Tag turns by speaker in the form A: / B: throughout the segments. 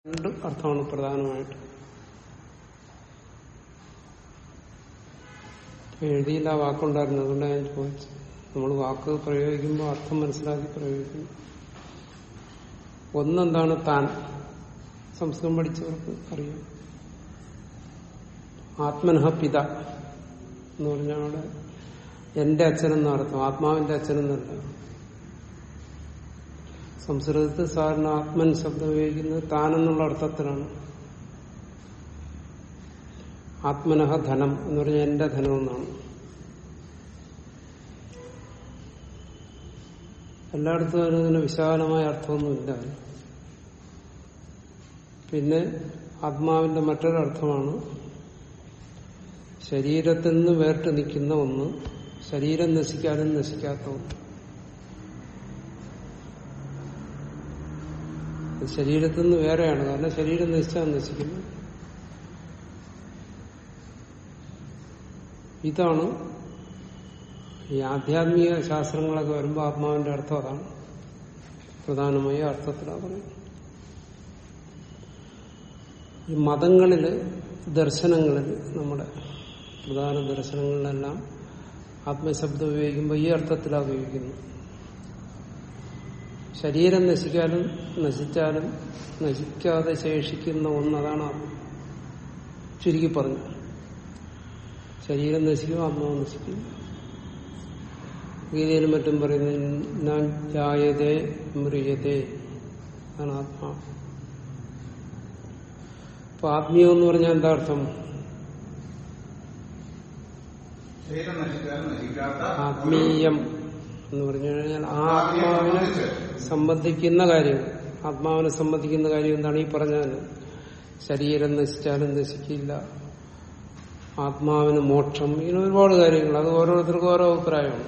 A: രണ്ട് അർത്ഥമാണ് പ്രധാനമായിട്ട് എഴുതിയില്ല ആ വാക്കുണ്ടായിരുന്നു അതുകൊണ്ടാണ് ഞാൻ ചോദിച്ചത് നമ്മൾ വാക്ക് പ്രയോഗിക്കുമ്പോൾ അർത്ഥം മനസ്സിലാക്കി പ്രയോഗിക്കുന്നു ഒന്നെന്താണ് താൻ സംസ്കൃതം പഠിച്ചവർക്ക് അറിയാം ആത്മനഹ പിത എന്ന് പറഞ്ഞാൽ അവിടെ എന്റെ അച്ഛനെന്ന അർത്ഥം ആത്മാവിന്റെ അച്ഛനെന്നല്ല സംസ്കൃതത്തിൽ സാധാരണ ആത്മൻ ശബ്ദം ഉപയോഗിക്കുന്നത് താനെന്നുള്ള അർത്ഥത്തിലാണ് ആത്മനഹ ധനം എന്ന് പറഞ്ഞാൽ എന്റെ ധനം എന്നാണ് എല്ലായിടത്തും അതിന് വിശാലമായ അർത്ഥമൊന്നുമില്ല പിന്നെ ആത്മാവിന്റെ മറ്റൊരർത്ഥമാണ് ശരീരത്തിൽ നിന്ന് വേറിട്ട് നിൽക്കുന്ന ഒന്ന് ശരീരം നശിക്കാനും നശിക്കാത്ത ഒന്ന് ശരീരത്തിൽ നിന്ന് വേറെയാണ് കാരണം ശരീരം നശിച്ചാൽ നശിക്കുന്നു ഇതാണ് ഈ ആധ്യാത്മിക ശാസ്ത്രങ്ങളൊക്കെ വരുമ്പോൾ ആത്മാവിന്റെ അർത്ഥം അതാണ് പ്രധാനമായ അർത്ഥത്തിലാണ് പറയുന്നത് ഈ മതങ്ങളില് ദർശനങ്ങളിൽ നമ്മുടെ പ്രധാന ദർശനങ്ങളിലെല്ലാം ആത്മശബ്ദം ഉപയോഗിക്കുമ്പോൾ ഈ അർത്ഥത്തിലാണ് ഉപയോഗിക്കുന്നത് ശരീരം നശിക്കാനും നശിച്ചാലും നശിക്കാതെ ശേഷിക്കുന്ന ഒന്ന് അതാണ് ചുരുക്കി പറഞ്ഞു ശരീരം നശിക്കും ആത്മാവ് നശിക്കും ഗീതയിലും മറ്റും പറയുന്നത് ജായതേ മൃയതേ അതാണ് ആത്മാവ് അപ്പൊ ആത്മീയം എന്ന് പറഞ്ഞാൽ എന്താ അർത്ഥം ആത്മീയം എന്ന് പറഞ്ഞു കഴിഞ്ഞാൽ ആത്മാവിനെ സംബന്ധിക്കുന്ന കാര്യം ആത്മാവിനെ സംബന്ധിക്കുന്ന കാര്യം എന്താണ് ഈ പറഞ്ഞാൽ ശരീരം നശിച്ചാലും നശിക്കില്ല ആത്മാവിന് മോക്ഷം ഇങ്ങനെ ഒരുപാട് കാര്യങ്ങൾ അത് ഓരോരുത്തർക്കും ഓരോ അഭിപ്രായമാണ്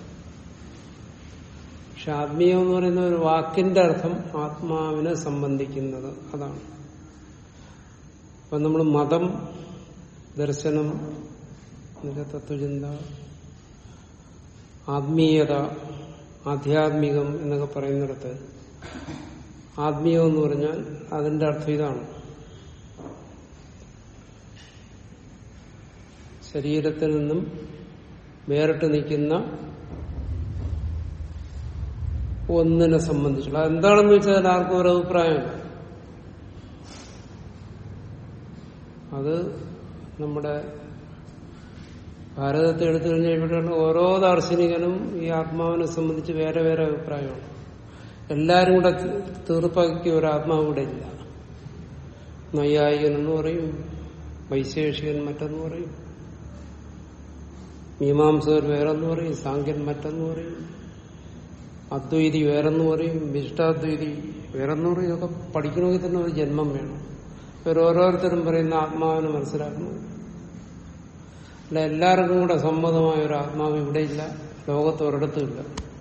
A: പക്ഷെ ആത്മീയം എന്ന് പറയുന്ന ഒരു വാക്കിന്റെ അർത്ഥം ആത്മാവിനെ സംബന്ധിക്കുന്നത് അതാണ് അപ്പൊ നമ്മൾ മതം ദർശനം തത്വചിന്ത ആത്മീയത ആധ്യാത്മികം എന്നൊക്കെ പറയുന്നിടത്ത് ആത്മീയം എന്ന് പറഞ്ഞാൽ അതിന്റെ അർത്ഥം ഇതാണ് ശരീരത്തിൽ നിന്നും വേറിട്ട് നിൽക്കുന്ന ഒന്നിനെ സംബന്ധിച്ചുള്ള അതെന്താണെന്ന് വെച്ചാൽ ആർക്കും ഒരു അഭിപ്രായമില്ല അത് നമ്മുടെ ഭാരതത്തെ എടുത്തു കഴിഞ്ഞാൽ ഇവിടെയുള്ള ഓരോ ദാർശനികനും ഈ ആത്മാവിനെ സംബന്ധിച്ച് വേറെ വേറെ അഭിപ്രായമാണ് എല്ലാരും കൂടെ തീർപ്പാക്കിയ ഒരു ആത്മാവ് ഇവിടെ ഇല്ല നൈയായികൻ എന്ന് പറയും വൈശേഷികൻ മറ്റെന്ന് പറയും മീമാംസകർ വേറെന്ന് പറയും സാങ്കൻ മറ്റെന്ന് പറയും അദ്വൈതി വേറെന്ന് പറയും വിശിഷ്ടാദ്വൈതി വേറെന്ന് പറയും ഇതൊക്കെ പഠിക്കണമെങ്കിൽ തന്നെ ഒരു ജന്മം വേണം ഇവരോരോരുത്തരും പറയുന്ന ആത്മാവിനെ മനസ്സിലാക്കുന്നത് അല്ല എല്ലാവർക്കും കൂടെ സമ്മതമായ ഒരു ആത്മാവ് ഇവിടെ ഇല്ല ലോകത്ത് ഒരിടത്തുമില്ല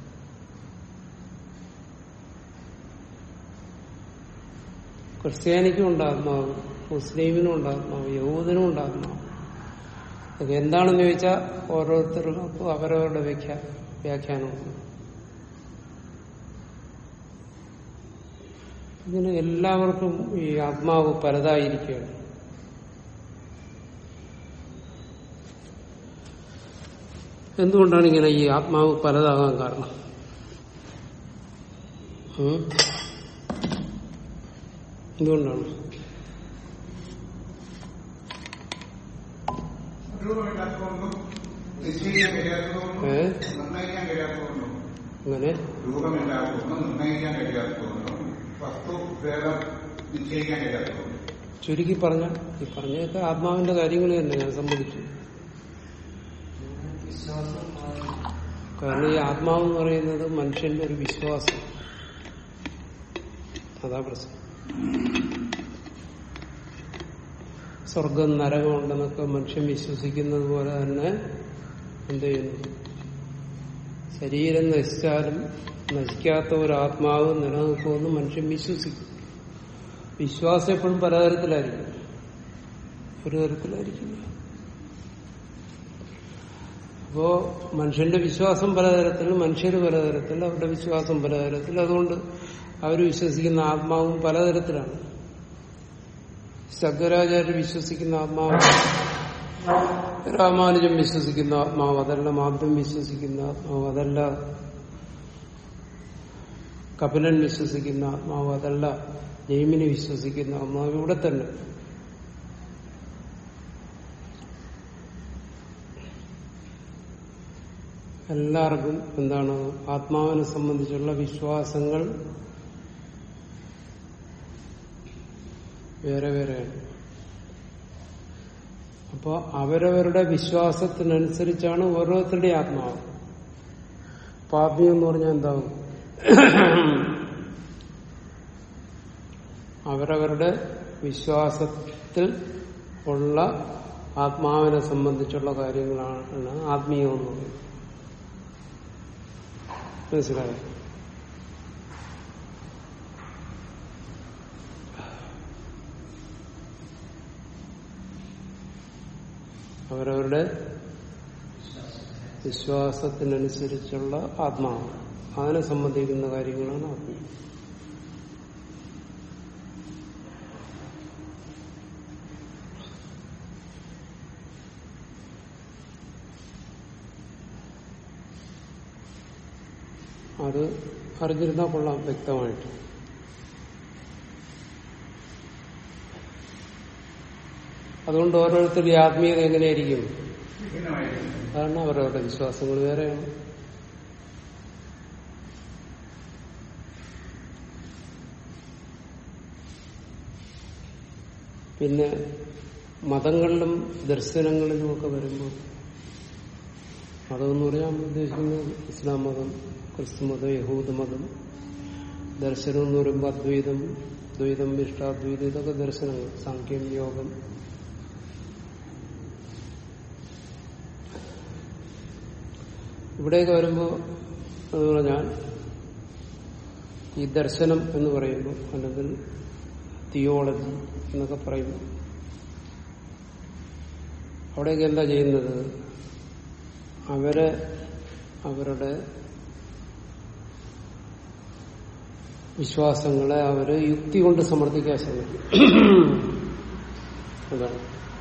A: ക്രിസ്ത്യാനിക്കും ഉണ്ട് ആത്മാവ് മുസ്ലിമിനും ഉണ്ട് ആത്മാവ് യഹൂദനും ഉണ്ട് ആത്മാവ് അതൊക്കെ എന്താണെന്ന് ചോദിച്ചാൽ ഓരോരുത്തർക്കും അവരവരുടെ വ്യാഖ്യാ വ്യാഖ്യാനമുണ്ട് ഇങ്ങനെ എല്ലാവർക്കും ഈ ആത്മാവ് പലതായിരിക്കുകയാണ് എന്തുകൊണ്ടാണ് ഇങ്ങനെ ഈ ആത്മാവ് പലതാകാൻ കാരണം എന്തുകൊണ്ടാണ് ഏ അങ്ങനെ
B: രൂപമില്ലാത്തതുകൊണ്ടും നിർണ്ണയിക്കാൻ കഴിയാത്തതുകൊണ്ടും വസ്തുഭേദം നിശ്ചയിക്കാൻ കഴിയാത്തതുകൊണ്ടും
A: ചുരുക്കി പറഞ്ഞ ഈ പറഞ്ഞൊക്കെ ആത്മാവിന്റെ കാര്യങ്ങൾ തന്നെ ഞാൻ സംബന്ധിച്ചു കാരണം ഈ ആത്മാവെന്ന് പറയുന്നത് മനുഷ്യന്റെ ഒരു വിശ്വാസം അതാ പ്രശ്നം സ്വർഗം നരകമുണ്ടെന്നൊക്കെ മനുഷ്യൻ വിശ്വസിക്കുന്നത് പോലെ തന്നെ എന്ത് ചെയ്യുന്നു ശരീരം നശിച്ചാലും നശിക്കാത്ത ഒരു ആത്മാവ് നിലനിൽക്കുമെന്ന് മനുഷ്യൻ വിശ്വസിക്കും വിശ്വാസം എപ്പോഴും പലതരത്തിലായിരിക്കും ഒരു തരത്തിലായിരിക്കില്ല അപ്പോ മനുഷ്യന്റെ വിശ്വാസം പലതരത്തിൽ മനുഷ്യർ പലതരത്തിൽ അവരുടെ വിശ്വാസം പലതരത്തിൽ അതുകൊണ്ട് അവർ വിശ്വസിക്കുന്ന ആത്മാവും പലതരത്തിലാണ് ശങ്കരാചാര്യർ വിശ്വസിക്കുന്ന ആത്മാവ് രാമാനുജൻ വിശ്വസിക്കുന്ന ആത്മാവ് അതല്ല മാധവൻ വിശ്വസിക്കുന്ന ആത്മാവ് അതല്ല കപിലൻ വിശ്വസിക്കുന്ന ആത്മാവ് അതല്ല ജൈമിനി വിശ്വസിക്കുന്ന ആത്മാവ് ഇവിടെ തന്നെ എല്ലാവർക്കും എന്താണ് ആത്മാവിനെ സംബന്ധിച്ചുള്ള വിശ്വാസങ്ങൾ വേറെ വേറെയാണ് അപ്പോ അവരവരുടെ വിശ്വാസത്തിനനുസരിച്ചാണ് ഓരോരുത്തരുടെ ആത്മാവ് പാപ്യം എന്ന് പറഞ്ഞാൽ എന്താവും അവരവരുടെ വിശ്വാസത്തിൽ ഉള്ള ആത്മാവിനെ സംബന്ധിച്ചുള്ള കാര്യങ്ങളാണ് ആത്മീയം എന്ന് പറയുന്നത് മനസ്സിലായോ അവരവരുടെ വിശ്വാസത്തിനനുസരിച്ചുള്ള ആത്മാവ് അതിനെ സംബന്ധിക്കുന്ന കാര്യങ്ങളാണ് ആത്മീയം അത് അറിഞ്ഞിരുന്നാൽ കൊള്ളാം വ്യക്തമായിട്ട് അതുകൊണ്ട് ഓരോരുത്തരുടെ ആത്മീയത എങ്ങനെയായിരിക്കും
B: വിഭിന്നമായിരിക്കും
A: കാരണം അവരവരുടെ വിശ്വാസങ്ങൾ വേറെയാണ് പിന്നെ മതങ്ങളിലും ദർശനങ്ങളിലും ഒക്കെ വരുമ്പോൾ മതമെന്ന് പറഞ്ഞാൽ നമ്മൾ ഉദ്ദേശിക്കുന്നത് ഇസ്ലാം മതം ക്രിസ്തു മതം യഹൂദ മതം ദർശനം എന്ന് പറയുമ്പോൾ അദ്വൈതം ദ്വൈതം ഇഷ്ടാദ്വൈതം ഇതൊക്കെ ദർശനങ്ങൾ സാഖ്യം യോഗം ഇവിടേക്ക് വരുമ്പോൾ എന്ന് പറഞ്ഞാൽ ഈ ദർശനം എന്ന് പറയുമ്പോൾ അല്ലെങ്കിൽ തിയോളജി എന്നൊക്കെ പറയുമ്പോൾ അവിടെയൊക്കെ എന്താ ചെയ്യുന്നത് അവരെ അവരുടെ വിശ്വാസങ്ങളെ അവര് യുക്തി കൊണ്ട് സമർത്ഥിക്കാൻ ശ്രമിക്കും അതാണ്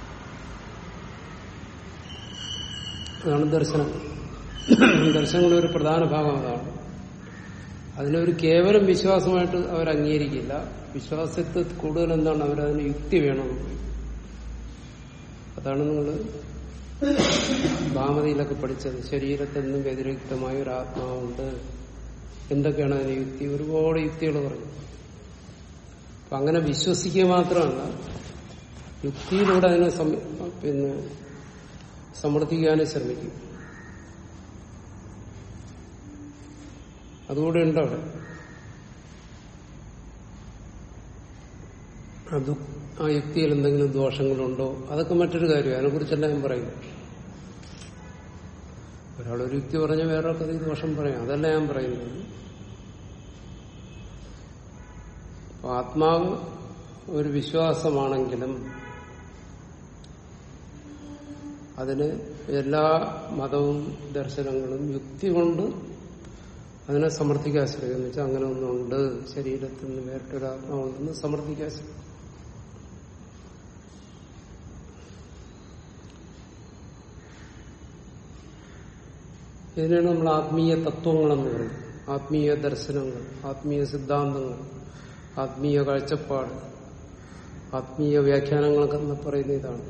A: അതാണ് ദർശനം ദർശനങ്ങളുടെ ഒരു പ്രധാന ഭാഗം അതാണ് അതിനൊരു കേവലം വിശ്വാസമായിട്ട് അവർ അംഗീകരിക്കില്ല വിശ്വാസത്തിൽ കൂടുതൽ എന്താണ് അവരതിന് യുക്തി വേണം അതാണ് നിങ്ങൾ ഭാമതിയിലൊക്കെ പഠിച്ചത് ശരീരത്തിൽ നിന്നും വ്യതിരിക്തമായ ഒരു ആത്മാവുണ്ട് എന്തൊക്കെയാണ് അതിന് യുക്തി ഒരുപാട് യുക്തികൾ പറഞ്ഞു അപ്പൊ അങ്ങനെ വിശ്വസിക്കുക മാത്രമല്ല യുക്തിയിലൂടെ അതിനെ സം- പിന്നെ സമർത്ഥിക്കാനും ശ്രമിക്കും അതുകൂടെ ഉണ്ട് അവിടെ അത് ആ യുക്തിയിൽ എന്തെങ്കിലും ദോഷങ്ങളുണ്ടോ അതൊക്കെ മറ്റൊരു കാര്യം അതിനെക്കുറിച്ചല്ല ഞാൻ പറയുന്നു ഒരാളൊരു യുക്തി പറഞ്ഞ വേറൊക്കെ ഈ ദോഷം പറയാം അതല്ല ഞാൻ പറയുന്നത് അപ്പൊ ആത്മാവ് ഒരു വിശ്വാസമാണെങ്കിലും അതിന് എല്ലാ മതവും ദർശനങ്ങളും യുക്തി കൊണ്ട് അതിനെ സമർത്ഥിക്കാൻ ശ്രമിക്കും എന്ന് വെച്ചാൽ അങ്ങനെ ഒന്നുണ്ട് ശരീരത്തിൽ നിന്ന് വേറിട്ടൊരു ആത്മാവുണ്ടെന്ന് സമർത്ഥിക്കാൻ ശ്രമിക്കും ഇതിനാണ് നമ്മൾ ആത്മീയ തത്വങ്ങളെന്ന് പറയുന്നത് ആത്മീയ ദർശനങ്ങൾ ആത്മീയ സിദ്ധാന്തങ്ങൾ ആത്മീയ കാഴ്ചപ്പാട് ആത്മീയ വ്യാഖ്യാനങ്ങളൊക്കെ എന്ന് പറയുന്ന ഇതാണ്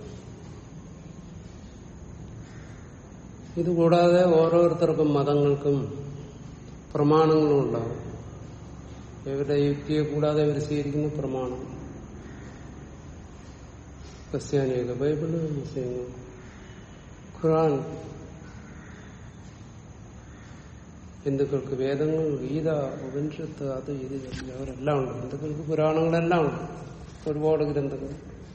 A: ഇതുകൂടാതെ ഓരോരുത്തർക്കും മതങ്ങൾക്കും പ്രമാണങ്ങളും ഉണ്ടാവും ഇവരുടെ യുക്തിയെ കൂടാതെ അവർ സ്വീകരിക്കുന്ന പ്രമാണം ക്രിസ്ത്യാനിയൊക്കെ ബൈബിള് മുസ്ലിങ്ങൾ ഖുറാൻ ഹിന്ദുക്കൾക്ക് വേദങ്ങൾ ഗീത ഉപനിഷത്ത് അത് ഇത് എല്ലാം അവരെല്ലാം ഉണ്ട് ഹിന്ദുക്കൾക്ക് പുരാണങ്ങളെല്ലാം ഉണ്ട് ഒരുപാട് ഗ്രന്ഥങ്ങൾ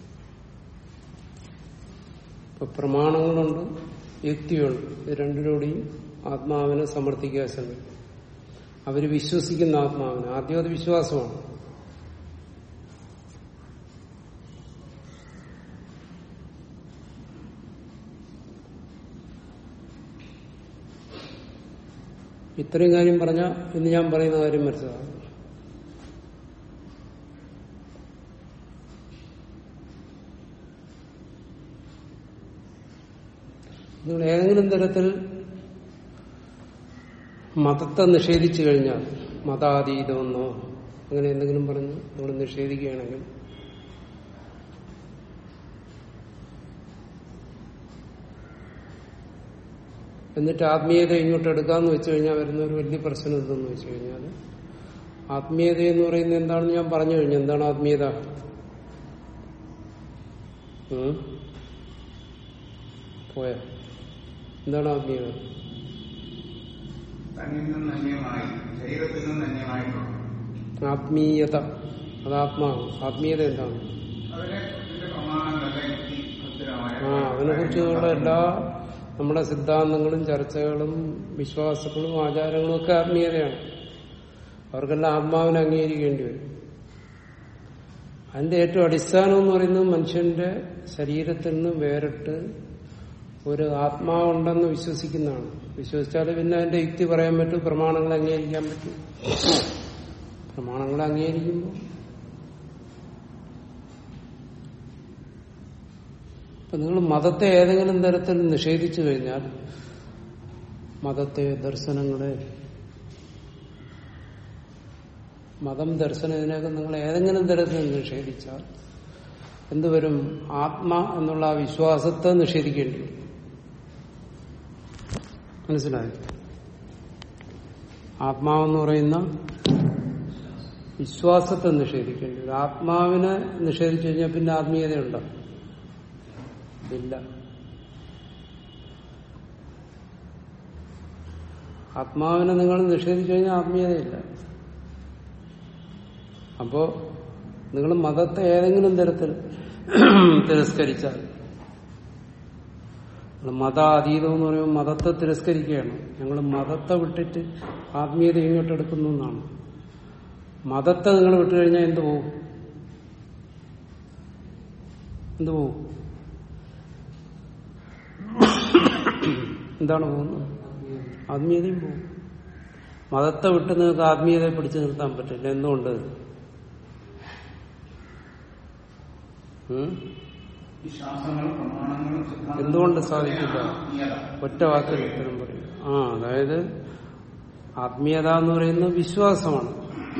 A: ഇപ്പൊ പ്രമാണങ്ങളുണ്ട് യുക്തിയുണ്ട് ഇത് രണ്ടിലൂടെയും ആത്മാവിനെ സമർത്ഥിക്കാൻ ശ്രമിക്കും അവര് വിശ്വസിക്കുന്ന ആത്മാവിനെ ആദ്യം അത് വിശ്വാസമാണ് ഇത്രയും കാര്യം പറഞ്ഞ ഇന്ന് ഞാൻ പറയുന്ന കാര്യം മനസ്സിലാകും നിങ്ങൾ ഏതെങ്കിലും തരത്തിൽ മതത്തെ നിഷേധിച്ചു കഴിഞ്ഞാൽ മതാതീതമെന്നോ അങ്ങനെ എന്തെങ്കിലും പറഞ്ഞ് നിങ്ങൾ നിഷേധിക്കുകയാണെങ്കിൽ എന്നിട്ട് ആത്മീയത ഇങ്ങോട്ട് എടുക്കാന്ന് വെച്ചു കഴിഞ്ഞാൽ വരുന്ന ഒരു വലിയ പ്രശ്നം എന്തെന്ന് വെച്ചു കഴിഞ്ഞാൽ ആത്മീയത എന്ന് പറയുന്നത് എന്താണെന്ന് ഞാൻ പറഞ്ഞു കഴിഞ്ഞു എന്താണ് ആത്മീയത ഉം? പോയ എന്താണ് ആത്മീയത
B: തന്നിൽ നിന്ന് അന്യമായി ശരീരത്തിൽ നിന്ന് അന്യമായിട്ടുള്ള
A: ആത്മീയത അത് ആത്മാവ് ആത്മീയത എന്താണ്
B: അതിനെ ഇതിന്റെ പ്രമാണം നല്ല യുക്തി ഭദ്രമായ
A: ആ അതിനെക്കുറിച്ചുള്ള എല്ലാ നമ്മുടെ സിദ്ധാന്തങ്ങളും ചർച്ചകളും വിശ്വാസങ്ങളും ആചാരങ്ങളും ഒക്കെ ആത്മീയതയാണ് അവർക്കെല്ലാം ആത്മാവിനെ അംഗീകരിക്കേണ്ടി വരും അതിന്റെ ഏറ്റവും അടിസ്ഥാനം എന്ന് പറയുന്നത് മനുഷ്യന്റെ ശരീരത്തിൽ നിന്ന് വേറിട്ട് ഒരു ആത്മാവുണ്ടെന്ന് വിശ്വസിക്കുന്നതാണ് വിശ്വസിച്ചാൽ പിന്നെ അതിന്റെ യുക്തി പറയാൻ പറ്റും പ്രമാണങ്ങൾ അംഗീകരിക്കാൻ പറ്റും പ്രമാണങ്ങൾ അംഗീകരിക്കുമ്പോൾ ഇപ്പൊ നിങ്ങൾ മതത്തെ ഏതെങ്കിലും തരത്തിൽ നിഷേധിച്ചു കഴിഞ്ഞാൽ മതത്തെ ദർശനങ്ങളെ മതം ദർശനം ഇതിനൊക്കെ നിങ്ങൾ ഏതെങ്കിലും തരത്തിൽ നിഷേധിച്ചാൽ എന്തുവരും ആത്മ എന്നുള്ള ആ വിശ്വാസത്തെ നിഷേധിക്കേണ്ടി വരും മനസ്സിലായി ആത്മാവെന്ന് പറയുന്ന വിശ്വാസത്തെ നിഷേധിക്കേണ്ടി വരും ആത്മാവിനെ നിഷേധിച്ചു കഴിഞ്ഞാൽ പിന്നെ ആത്മീയതയുണ്ടോ ഇല്ല ആത്മാവിനെ നിങ്ങൾ നിഷേധിച്ചു കഴിഞ്ഞാൽ ആത്മീയതയില്ല അപ്പോ നിങ്ങൾ മതത്തെ ഏതെങ്കിലും തരത്തിൽ തിരസ്കരിച്ചാൽ നിങ്ങൾ മതാതീതം എന്ന് പറയുമ്പോൾ മതത്തെ തിരസ്കരിക്കുകയാണ് ഞങ്ങൾ മതത്തെ വിട്ടിട്ട് ആത്മീയത ഇങ്ങോട്ട് എടുക്കുന്നു എന്നാണ് മതത്തെ നിങ്ങൾ വിട്ടുകഴിഞ്ഞാൽ എന്ത് പോവും എന്ത് പോവും എന്താണ് പോകുന്നത് ആത്മീയതയും പോകും മതത്തെ വിട്ട് നിങ്ങൾക്ക് ആത്മീയതയെ പിടിച്ചു നിർത്താൻ പറ്റില്ല എന്തുകൊണ്ട് ഉം?
B: ഈ ശാസ്ത്രങ്ങളും പ്രമാണങ്ങളും സിദ്ധാന്തങ്ങളും
A: എന്തുകൊണ്ട് സാധിക്കില്ല
B: ആത്മീയത.
A: ഒറ്റ വാക്കിൽ ഉത്തരം പറയും ആ അതായത് ആത്മീയത എന്ന് പറയുന്നത് വിശ്വാസമാണ്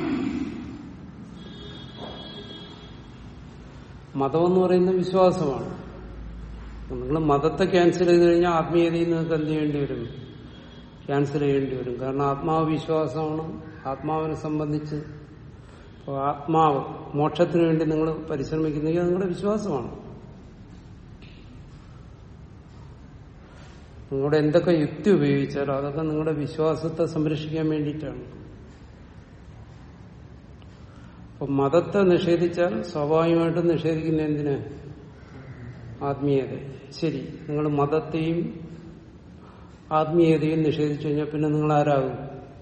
A: മതം എന്ന് പറയുന്നത് വിശ്വാസമാണ് നിങ്ങൾ മതത്തെ ക്യാൻസൽ ചെയ്ത് കഴിഞ്ഞാൽ ആത്മീയതയിൽ നിങ്ങൾക്ക് എന്ത് ചെയ്യേണ്ടി വരും ക്യാൻസൽ ചെയ്യേണ്ടി വരും കാരണം ആത്മാവ് വിശ്വാസമാണ് ആത്മാവിനെ സംബന്ധിച്ച് ഇപ്പോൾ ആത്മാവ് മോക്ഷത്തിന് വേണ്ടി നിങ്ങൾ പരിശ്രമിക്കുന്നെങ്കിൽ അത് നിങ്ങളുടെ വിശ്വാസമാണ് നിങ്ങളുടെ എന്തൊക്കെ യുക്തി ഉപയോഗിച്ചാലും അതൊക്കെ നിങ്ങളുടെ വിശ്വാസത്തെ സംരക്ഷിക്കാൻ വേണ്ടിയിട്ടാണ് അപ്പൊ മതത്തെ നിഷേധിച്ചാൽ സ്വാഭാവികമായിട്ടും നിഷേധിക്കുന്ന എന്തിന് ആത്മീയത ശരി നിങ്ങൾ മതത്തെയും ആത്മീയതയും നിഷേധിച്ചു കഴിഞ്ഞാൽ പിന്നെ നിങ്ങൾ ആരാകും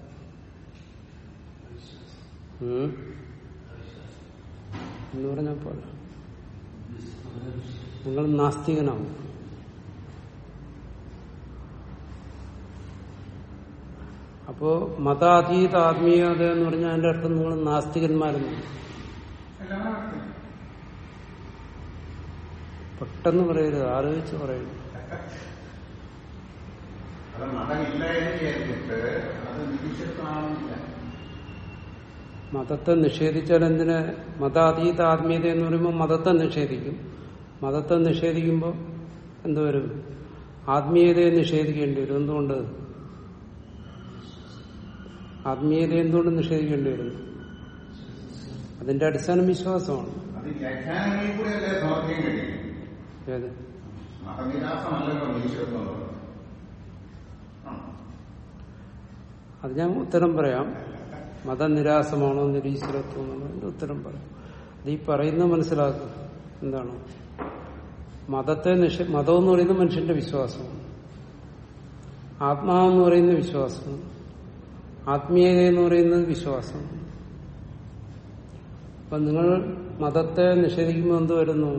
A: ഉം? എന്ന് പറഞ്ഞപ്പോൾ നിങ്ങൾ നാസ്തികനാവും അപ്പോ മതാതീത ആത്മീയത എന്ന് പറഞ്ഞാൽ അതിന്റെ അർത്ഥം നിങ്ങൾ നാസ്തികന്മാരെന്നാണ്
B: എല്ലാം നടക്കും.
A: പെട്ടെന്ന് പറയരുത് ആലോചിച്ച് പറയണം
B: അത് മതമില്ല എന്ന് വിചാരിച്ചിട്ട് അത് നിരീക്ഷിക്കണമെന്നില്ല
A: മതത്തെ നിഷേധിച്ചാൽ എന്തിന് മതാതീത ആത്മീയത എന്ന് പറയുമ്പോൾ മതത്തെ നിഷേധിക്കും മതത്തെ നിഷേധിക്കുമ്പോൾ എന്തുവരും ആത്മീയതയെ നിഷേധിക്കേണ്ടി വരും എന്തുകൊണ്ട് ആത്മീയത എന്തുകൊണ്ട് നിഷേധിക്കേണ്ടി വരുന്നു അതിന്റെ അടിസ്ഥാനം വിശ്വാസമാണ്
B: അത് വ്യാഖ്യാനങ്ങളിൽ കൂടെ അല്ലേ സമർത്ഥിക്കാൻ കഴിയും
A: ഏത്
B: മതനിരാസമല്ലല്ലോ നിരീശ്വരത്വം എന്നുള്ളത്. ആ.
A: അത് ഞാൻ ഉത്തരം പറയാം മതനിരാസമാണോ നിരീശ്വരത്വം എന്നുള്ളതിന്റെ ഉത്തരം പറയാം അത് ഈ പറയുന്നത് മനസ്സിലാക്കുക എന്താണ് മതത്തെ നിഷ മതം എന്ന് പറയുന്നത് മനുഷ്യന്റെ വിശ്വാസമാണ് ആത്മാവെന്ന് പറയുന്നത് വിശ്വാസം ആത്മീയത എന്ന് പറയുന്നത് വിശ്വാസം അപ്പൊ നിങ്ങൾ മതത്തെ നിഷേധിക്കുമ്പോൾ എന്ത് വരുന്നു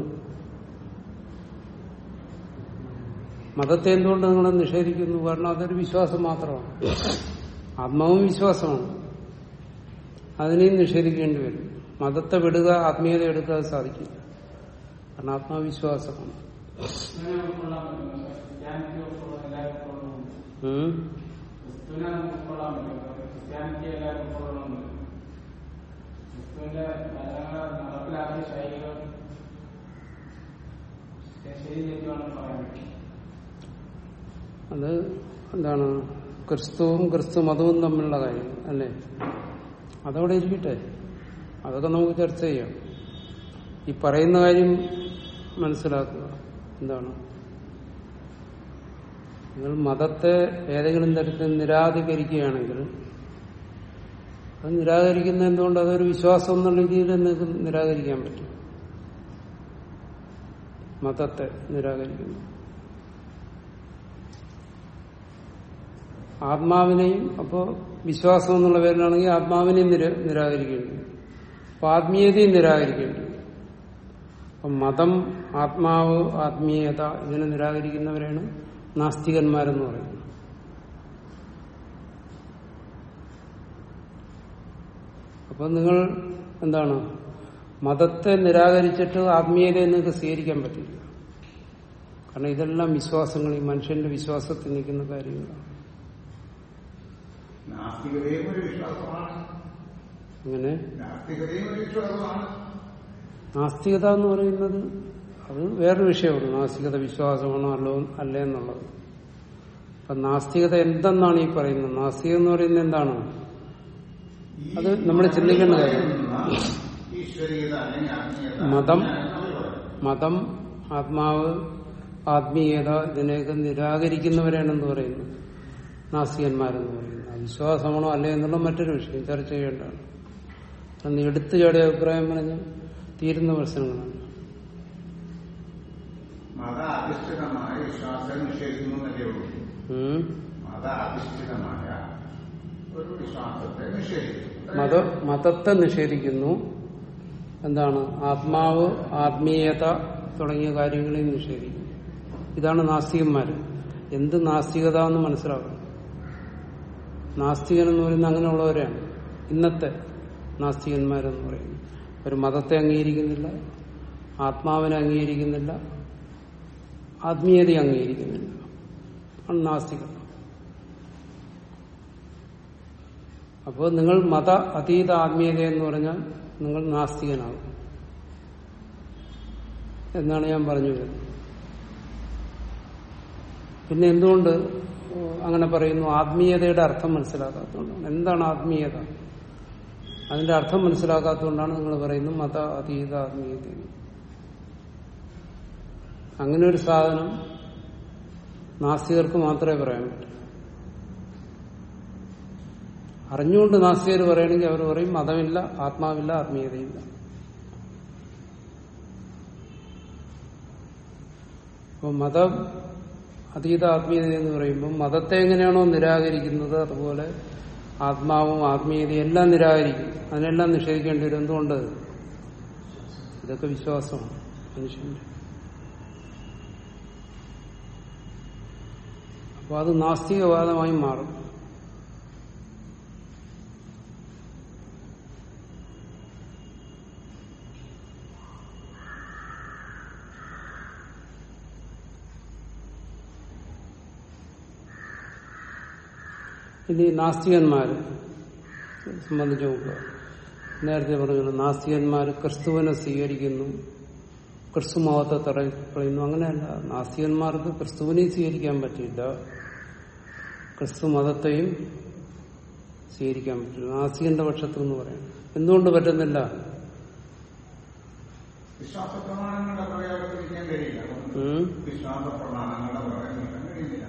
A: മതത്തെ എന്തുകൊണ്ട് നിങ്ങൾ നിഷേധിക്കുന്നു കാരണം അതൊരു വിശ്വാസം മാത്രമാണ് ആത്മാവും വിശ്വാസമാണ് അതിനെയും നിഷേധിക്കേണ്ടി വരും മതത്തെ വിടുക ആത്മീയത എടുക്കാൻ സാധിക്കില്ല കാരണം ആത്മാവിശ്വാസമാണ്
C: ക്രിസ്ത്യാനിറ്റി ഉൾക്കൊള്ള എല്ലാവരും ഉൾക്കൊള്ളുന്നുണ്ട്
A: ഉം?
C: ക്രിസ്തുവിനെ നമുക്ക് ഉൾക്കൊള്ളാൻ പറ്റും ക്രിസ്ത്യാനിറ്റി എല്ലാവരും ഉൾക്കൊള്ളണമെന്ന് ക്രിസ്തുവിന്റെ വചനങ്ങളെ നടപ്പിലാക്കിയ ശൈലികൾ ശരി തെറ്റുവാണെന്ന് പറയാൻ പറ്റും
A: അത് എന്താണ് ക്രിസ്തുവും ക്രിസ്തു മതവും തമ്മിലുള്ള കാര്യം അല്ലേ അതവിടെ ഇരിക്കട്ടെ അതൊക്കെ നമുക്ക് ചർച്ച ചെയ്യാം ഈ പറയുന്ന കാര്യം മനസ്സിലാക്കുക എന്താണ് നിങ്ങൾ മതത്തെ ഏതെങ്കിലും തരത്തിൽ നിരാകരിക്കുകയാണെങ്കിൽ അത് നിരാകരിക്കുന്ന എന്തുകൊണ്ട് അതൊരു വിശ്വാസം എന്നുള്ള രീതിയിൽ നിങ്ങൾക്ക് നിരാകരിക്കാൻ പറ്റും മതത്തെ നിരാകരിക്കുന്നു ആത്മാവിനെയും അപ്പോ വിശ്വാസം എന്നുള്ള പേരിലാണെങ്കിൽ ആത്മാവിനെയും നിര- നിരാകരിക്കേണ്ടി വരും. അപ്പൊ ആത്മീയതയും നിരാകരിക്കേണ്ടി വരും. അപ്പൊ മതം ആത്മാവ് ആത്മീയത ഇതിനെ നിരാകരിക്കുന്നവരാണ് നാസ്തികന്മാരെന്ന് പറയുന്നത് അപ്പൊ നിങ്ങൾ എന്താണ് മതത്തെ നിരാകരിച്ചിട്ട് ആത്മീയതയെ നിങ്ങൾക്ക് സ്വീകരിക്കാൻ പറ്റില്ല കാരണം ഇതെല്ലാം വിശ്വാസങ്ങൾ ഈ മനുഷ്യന്റെ വിശ്വാസത്തിൽ നിൽക്കുന്ന കാര്യങ്ങളാണ്
B: നാസ്തികതയും ഒരു വിശ്വാസമാണ്
A: അങ്ങനെ
B: നാസ്തികതയും ഒരു വിശ്വാസമാണ്
A: നാസ്തികത എന്ന് പറയുന്നത് അത് വേറൊരു വിഷയമാണ് നാസ്തികത വിശ്വാസമാണോ അല്ലോ അല്ലേ എന്നുള്ളത് അപ്പൊ നാസ്തികത എന്തെന്നാണ് ഈ പറയുന്നത് നാസ്തികം എന്ന് പറയുന്നത് എന്താണ്
B: ഈ
A: അത് നമ്മൾ ചിന്തിക്കേണ്ട കാര്യം.
B: ഈശ്വരീയത അല്ലെങ്കിൽ ആത്മീയത
A: മതം.
B: അങ്ങനെ പറയും.
A: മതം ആത്മാവ് ആത്മീയത ഇതിനെയൊക്കെ നിരാകരിക്കുന്നവരാണെന്ന് പറയുന്നത് നാസ്തികന്മാരെന്ന് പറയുന്നത് അത് വിശ്വാസമാണോ അല്ലേ എന്നുള്ള മറ്റൊരു വിഷയം ചർച്ച ചെയ്യേണ്ടതാണ് അന്ന് എടുത്തു ചാടിയ അഭിപ്രായം പറഞ്ഞ് തീരുന്ന പ്രശ്നങ്ങളാണ്
B: മത അധിഷ്ഠിതമായ വിശ്വാസം നിഷേധിക്കുന്നു എന്നല്ലേ ഉള്ളൂ
A: ഉം.
B: മത അധിഷ്ഠിതമായ ഒരു വിശ്വാസത്തെ നിഷേധിക്കും
A: മത മതത്തെ നിഷേധിക്കുന്നു എന്താണ് ആത്മാവ് ആത്മീയത തുടങ്ങിയ കാര്യങ്ങളെയും നിഷേധിക്കുന്നു ഇതാണ് നാസ്തികന്മാര് എന്ത് നാസ്തികത എന്ന് മനസ്സിലാക്കണം നാസ്തികൻ എന്ന് പറയുന്നത് അങ്ങനെയുള്ളവരാണ് ഇന്നത്തെ നാസ്തികന്മാരെന്ന് പറയുന്നത് ഒരു മതത്തെ അംഗീകരിക്കുന്നില്ല ആത്മാവിനെ അംഗീകരിക്കുന്നില്ല ആത്മീയതയെ അംഗീകരിക്കുന്നില്ല ആണ് നാസ്തികത അപ്പോൾ നിങ്ങൾ മത അതീത ആത്മീയത എന്ന് പറഞ്ഞാൽ നിങ്ങൾ നാസ്തികനാകും എന്നാണ് ഞാൻ പറഞ്ഞു വരുന്നത് പിന്നെ എന്തുകൊണ്ട് അങ്ങനെ പറയുന്നു ആത്മീയതയുടെ അർത്ഥം മനസ്സിലാക്കാത്തതുകൊണ്ടാണ് എന്താണ് ആത്മീയത അതിന്റെ അർത്ഥം മനസ്സിലാക്കാത്തതുകൊണ്ടാണ് നിങ്ങൾ പറയുന്നത് മത അതീത ആത്മീയത എന്ന്. അങ്ങനെ ഒരു സാധനം നാസ്തികർക്ക് മാത്രമേ പറയാൻ പറ്റൂ അറിഞ്ഞുകൊണ്ട് നാസ്തികർ പറയുകയാണെങ്കിൽ അവർ പറയും മതമില്ല ആത്മാവില്ല ആത്മീയതയില്ല അപ്പൊ മതം അതീത ആത്മീയത എന്ന് പറയുമ്പോൾ മതത്തെ എങ്ങനെയാണോ നിരാകരിക്കുന്നത് അതുപോലെ ആത്മാവും ആത്മീയതയും എല്ലാം നിരാകരിക്കും അതിനെല്ലാം നിഷേധിക്കേണ്ടി വരും എന്തുകൊണ്ട് ഇതൊക്കെ വിശ്വാസമാണ് മനുഷ്യന്റെ അപ്പൊ അത് നാസ്തികവാദമായി മാറും ഇനി നാസ്തികന്മാര് സംബന്ധിച്ച് നോക്കുക നേരത്തെ പറഞ്ഞു നാസ്തികന്മാര് ക്രിസ്തുവിനെ സ്വീകരിക്കുന്നു ക്രിസ്തു മതത്തെ തടയുന്നു അങ്ങനെയല്ല നാസ്തികന്മാർക്ക് ക്രിസ്തുവിനെയും സ്വീകരിക്കാൻ പറ്റില്ല ക്രിസ്തു മതത്തെയും സ്വീകരിക്കാൻ പറ്റില്ല നാസ്തികന്റെ പക്ഷത്ത് എന്ന് പറയാം എന്തുകൊണ്ട് പറ്റുന്നില്ല
B: വിശ്വാസ പ്രമാണങ്ങളുടെ പ്രയോഗത്തിരിക്കാൻ കഴിയില്ല
A: ഉം?
B: വിശ്വാസ പ്രമാണങ്ങളുടെ പ്രയോഗത്തിരിക്കാൻ കഴിയുന്നില്ല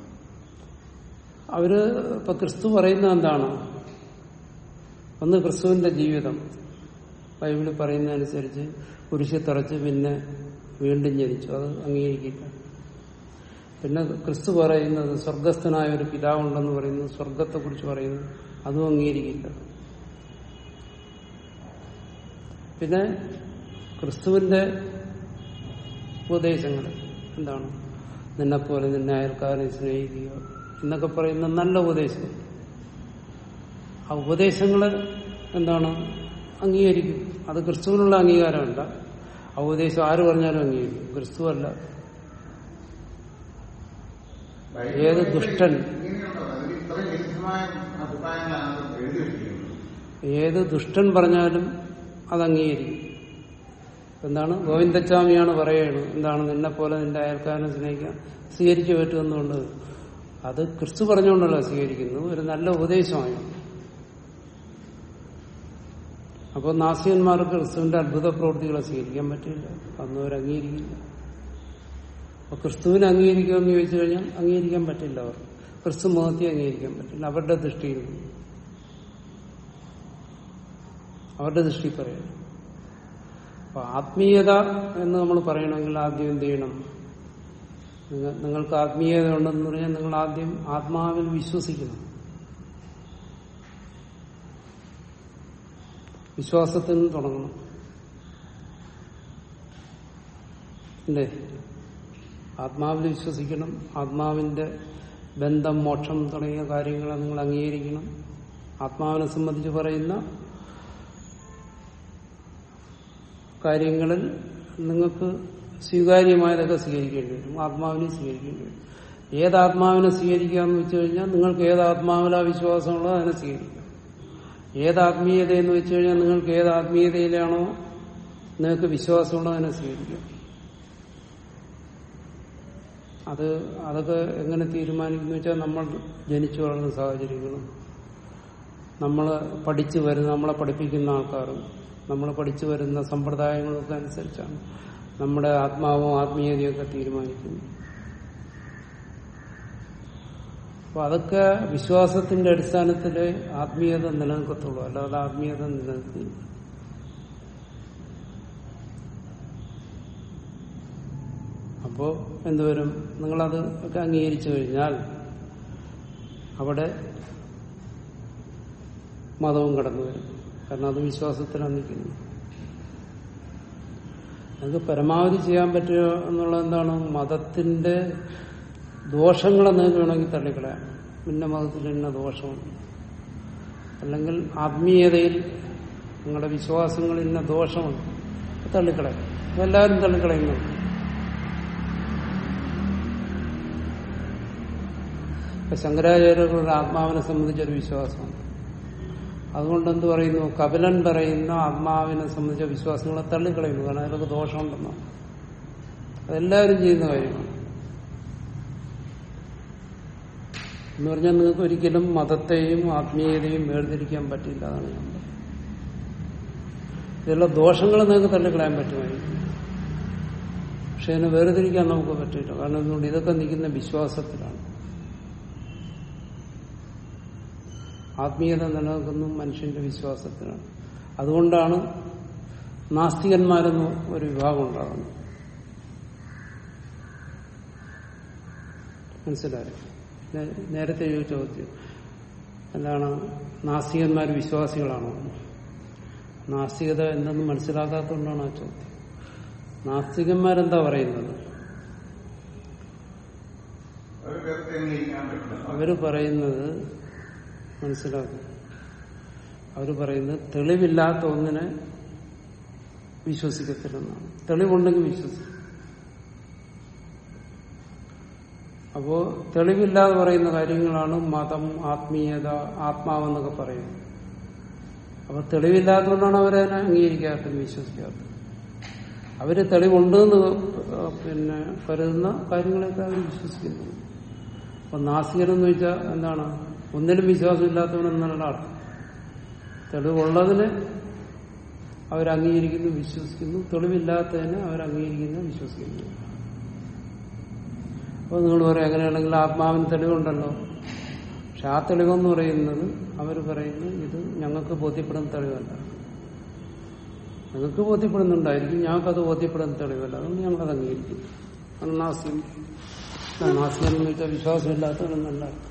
A: അവര് ഇപ്പൊ ക്രിസ്തു പറയുന്നത് എന്താണ് ഒന്ന് ക്രിസ്തുവിന്റെ ജീവിതം ബൈബിളിൽ പറയുന്നതനുസരിച്ച് കുരിശി തറച്ച് പിന്നെ വീണ്ടും ജനിച്ചു അത് അംഗീകരിക്കില്ല പിന്നെ ക്രിസ്തു പറയുന്നത് സ്വർഗസ്ഥനായ ഒരു പിതാവുണ്ടെന്ന് പറയുന്നത് സ്വർഗത്തെ കുറിച്ച് പറയുന്നു അതും അംഗീകരിക്കില്ല പിന്നെ ക്രിസ്തുവിന്റെ ഉപദേശങ്ങൾ എന്താണ് നിന്നെപ്പോലെ നിന്നെ അയൽക്കാരനെ സ്നേഹിക്കുക എന്നൊക്കെ പറയുന്ന നല്ല ഉപദേശങ്ങൾ ആ ഉപദേശങ്ങൾ എന്താണ് അംഗീകരിക്കും അത് ക്രിസ്തുവിനുള്ള അംഗീകാരമല്ല ആ ഉപദേശം ആര് പറഞ്ഞാലും അംഗീകരിക്കും ക്രിസ്തു അല്ല ഏത് ദുഷ്ടൻ
B: ഇങ്ങനെയുണ്ടോ അതിന് ഇത്രയും വിരുദ്ധമായ അഭിപ്രായങ്ങളാണ് അത് എഴുതി വെച്ചിരിക്കുന്നത്
A: ഏത് ദുഷ്ടൻ പറഞ്ഞാലും അത് അംഗീകരിക്കും എന്താണ് ഗോവിന്ദസ്വാമിയാണ് പറയുന്നത് എന്താണ് നിന്നെ പോലെ നിന്റെ അയൽക്കാരനെ സ്നേഹിക്കാൻ സ്വീകരിച്ചു പറ്റുമെന്നുകൊണ്ട് അത് ക്രിസ്തു പറഞ്ഞുകൊണ്ടല്ല സ്വീകരിക്കുന്നു ഒരു നല്ല ഉപദേശമായി അപ്പോൾ നാസികന്മാർക്ക് ക്രിസ്തുവിന്റെ അത്ഭുത പ്രവൃത്തികളെ സ്വീകരിക്കാൻ പറ്റില്ല അതൊന്നും അവർ അംഗീകരിക്കില്ല അപ്പൊ ക്രിസ്തുവിനെ അംഗീകരിക്കുമെന്ന് ചോദിച്ചു കഴിഞ്ഞാൽ അംഗീകരിക്കാൻ പറ്റില്ല അവർ ക്രിസ്തു മുഖത്തെ അംഗീകരിക്കാൻ പറ്റില്ല അവരുടെ ദൃഷ്ടിയിൽ നിന്ന്. അവരുടെ ദൃഷ്ടി പറയാം അപ്പൊ ആത്മീയത എന്ന് നമ്മൾ പറയണമെങ്കിൽ ആദ്യം എന്ത് ചെയ്യണം നിങ്ങ- നിങ്ങൾക്ക് ആത്മീയത ഉണ്ടെന്ന് പറഞ്ഞാൽ നിങ്ങൾ ആദ്യം ആത്മാവിൽ വിശ്വസിക്കണം വിശ്വാസത്തിൽ നിന്ന് തുടങ്ങണം അല്ലേ ആത്മാവിൽ വിശ്വസിക്കണം ആത്മാവിന്റെ ബന്ധം മോക്ഷം തുടങ്ങിയ കാര്യങ്ങളെ നിങ്ങൾ അംഗീകരിക്കണം ആത്മാവിനെ സംബന്ധിച്ച് പറയുന്ന കാര്യങ്ങളിൽ നിങ്ങൾക്ക് സ്വീകാര്യമായതൊക്കെ സ്വീകരിക്കേണ്ടി വരും ആത്മാവിനെ സ്വീകരിക്കേണ്ടി വരും ഏത് ആത്മാവിനെ സ്വീകരിക്കാന്ന് വെച്ച് കഴിഞ്ഞാൽ നിങ്ങൾക്ക് ഏത് ആത്മാവിലാ വിശ്വാസമുള്ളോ അതിനെ സ്വീകരിക്കാം ഏത് ആത്മീയത എന്ന് വെച്ച് കഴിഞ്ഞാൽ നിങ്ങൾക്ക് ഏത് ആത്മീയതയിലാണോ നിങ്ങൾക്ക് വിശ്വാസമുള്ളോ അതിനെ സ്വീകരിക്കാം അത് അതൊക്കെ എങ്ങനെ തീരുമാനിക്കുന്നു വെച്ചാൽ നമ്മൾ ജനിച്ചു വളർന്ന സാഹചര്യങ്ങളും നമ്മൾ പഠിച്ചു വരുന്ന നമ്മളെ പഠിപ്പിക്കുന്ന ആൾക്കാരും നമ്മൾ പഠിച്ചു വരുന്ന സമ്പ്രദായങ്ങളൊക്കെ അനുസരിച്ചാണ് നമ്മുടെ ആത്മാവും ആത്മീയതയൊക്കെ തീരുമാനിക്കുന്നത് അപ്പൊ അതൊക്കെ വിശ്വാസത്തിന്റെ അടിസ്ഥാനത്തില് ആത്മീയത നിലനിൽക്കത്തുള്ളൂ അല്ലാതെ ആത്മീയത നിലനിൽക്കില്ല അപ്പോ എന്തുവരും നിങ്ങളത് ഒക്കെ അംഗീകരിച്ചു കഴിഞ്ഞാൽ അവിടെ മതവും കടന്നു വരും കാരണം അത് വിശ്വാസത്തിലാണ് നിൽക്കുന്നത് നിങ്ങൾക്ക് പരമാവധി ചെയ്യാൻ പറ്റുക എന്നുള്ളത് എന്താണ് മതത്തിന്റെ ദോഷങ്ങളെ നിങ്ങൾക്ക് വേണമെങ്കിൽ തള്ളിക്കളയാം പിന്നെ മതത്തിൽ ഇന്ന ദോഷമുണ്ട് അല്ലെങ്കിൽ ആത്മീയതയിൽ നിങ്ങളുടെ വിശ്വാസങ്ങളിൽ ഇന്ന ദോഷമുണ്ട് അത് തള്ളിക്കളയാം അതെല്ലാവരും തള്ളിക്കളയുന്നുണ്ട് ഇപ്പൊ ശങ്കരാചാര്യരുടെ ആത്മാവിനെ സംബന്ധിച്ചൊരു വിശ്വാസമുണ്ട് അതുകൊണ്ട് എന്ത് പറയുന്നു കപിലൻ പറയുന്ന ആത്മാവിനെ സംബന്ധിച്ച വിശ്വാസങ്ങളെ തള്ളിക്കളയുന്നു കാരണം അതിലൊക്കെ ദോഷമുണ്ടെന്നോ അതെല്ലാവരും ചെയ്യുന്ന കാര്യമാണ് എന്ന് പറഞ്ഞാൽ നിങ്ങൾക്ക് ഒരിക്കലും മതത്തെയും ആത്മീയതയും വേർതിരിക്കാൻ പറ്റില്ല അതാണ് ഞാൻ പറയുന്നത് ഇതിലുള്ള ദോഷങ്ങൾ നിങ്ങൾക്ക് തള്ളിക്കളയാൻ പറ്റുമായിരിക്കും പക്ഷെ അതിനെ വേർതിരിക്കാൻ നമുക്ക് പറ്റില്ല കാരണം എന്തുകൊണ്ട് ഇതൊക്കെ നിൽക്കുന്ന വിശ്വാസത്തിലാണ് ആത്മീയത നിലനിൽക്കുന്ന മനുഷ്യന്റെ വിശ്വാസത്തിലാണ് അതുകൊണ്ടാണ് നാസ്തികന്മാരെന്ന് ഒരു വിഭാഗം ഉണ്ടാകുന്നത് മനസ്സിലായോ നേ- നേരത്തെ ചോദിച്ച ചോദ്യം എന്താണ് നാസ്തികന്മാർ വിശ്വാസികളാണോ നാസ്തികത എന്തെന്ന് മനസ്സിലാക്കാത്തതുകൊണ്ടാണ് ആ ചോദ്യം നാസ്തികന്മാരെന്താ പറയുന്നത്
B: ഒരു പേർക്ക് അംഗീകരിക്കാൻ പറ്റില്ല
A: അവര് പറയുന്നത് മനസ്സിലാക്കും അവര് പറയുന്നത് തെളിവില്ലാത്ത ഒന്നിനെ വിശ്വസിക്കത്തില്ലെന്നാണ് തെളിവുണ്ടെങ്കിൽ വിശ്വസിക്കും അപ്പോ തെളിവില്ലാതെ പറയുന്ന കാര്യങ്ങളാണ് മതം ആത്മീയത ആത്മാവെന്നൊക്കെ പറയുന്നത് അപ്പൊ തെളിവില്ലാത്തതുകൊണ്ടാണ് അവരതിനെ അംഗീകരിക്കാത്തത് വിശ്വസിക്കാത്തത് അവര് തെളിവുണ്ടെന്ന് പിന്നെ കരുതുന്ന കാര്യങ്ങളൊക്കെ അവർ വിശ്വസിക്കുന്നു അപ്പൊ നാസ്തികരെന്ന് വെച്ചാൽ എന്താണ് ഒന്നിലും വിശ്വാസമില്ലാത്തവനെന്നുള്ള അർത്ഥം തെളിവുള്ളതിന് അവരംഗീകരിക്കുന്നു വിശ്വസിക്കുന്നു തെളിവില്ലാത്തതിന് അവരംഗീകരിക്കുന്നു വിശ്വസിക്കുന്നു അപ്പൊ നിങ്ങൾ പറയാം എങ്ങനെയാണെങ്കിൽ ആത്മാവിന് തെളിവുണ്ടല്ലോ പക്ഷെ ആ തെളിവെന്ന് പറയുന്നത് അവർ പറയുന്നു ഇത് ഞങ്ങൾക്ക് ബോധ്യപ്പെടുന്ന തെളിവല്ല നിങ്ങൾക്ക് ബോധ്യപ്പെടുന്നുണ്ടായിരിക്കും ഞങ്ങൾക്കത് ബോധ്യപ്പെടുന്ന തെളിവല്ല അതുകൊണ്ട് ഞങ്ങളത് അംഗീകരിക്കും അത് നാസ്യം നാസ്യം എന്ന് വെച്ചാൽ വിശ്വാസമില്ലാത്തവരെന്നല്ല അർത്ഥം.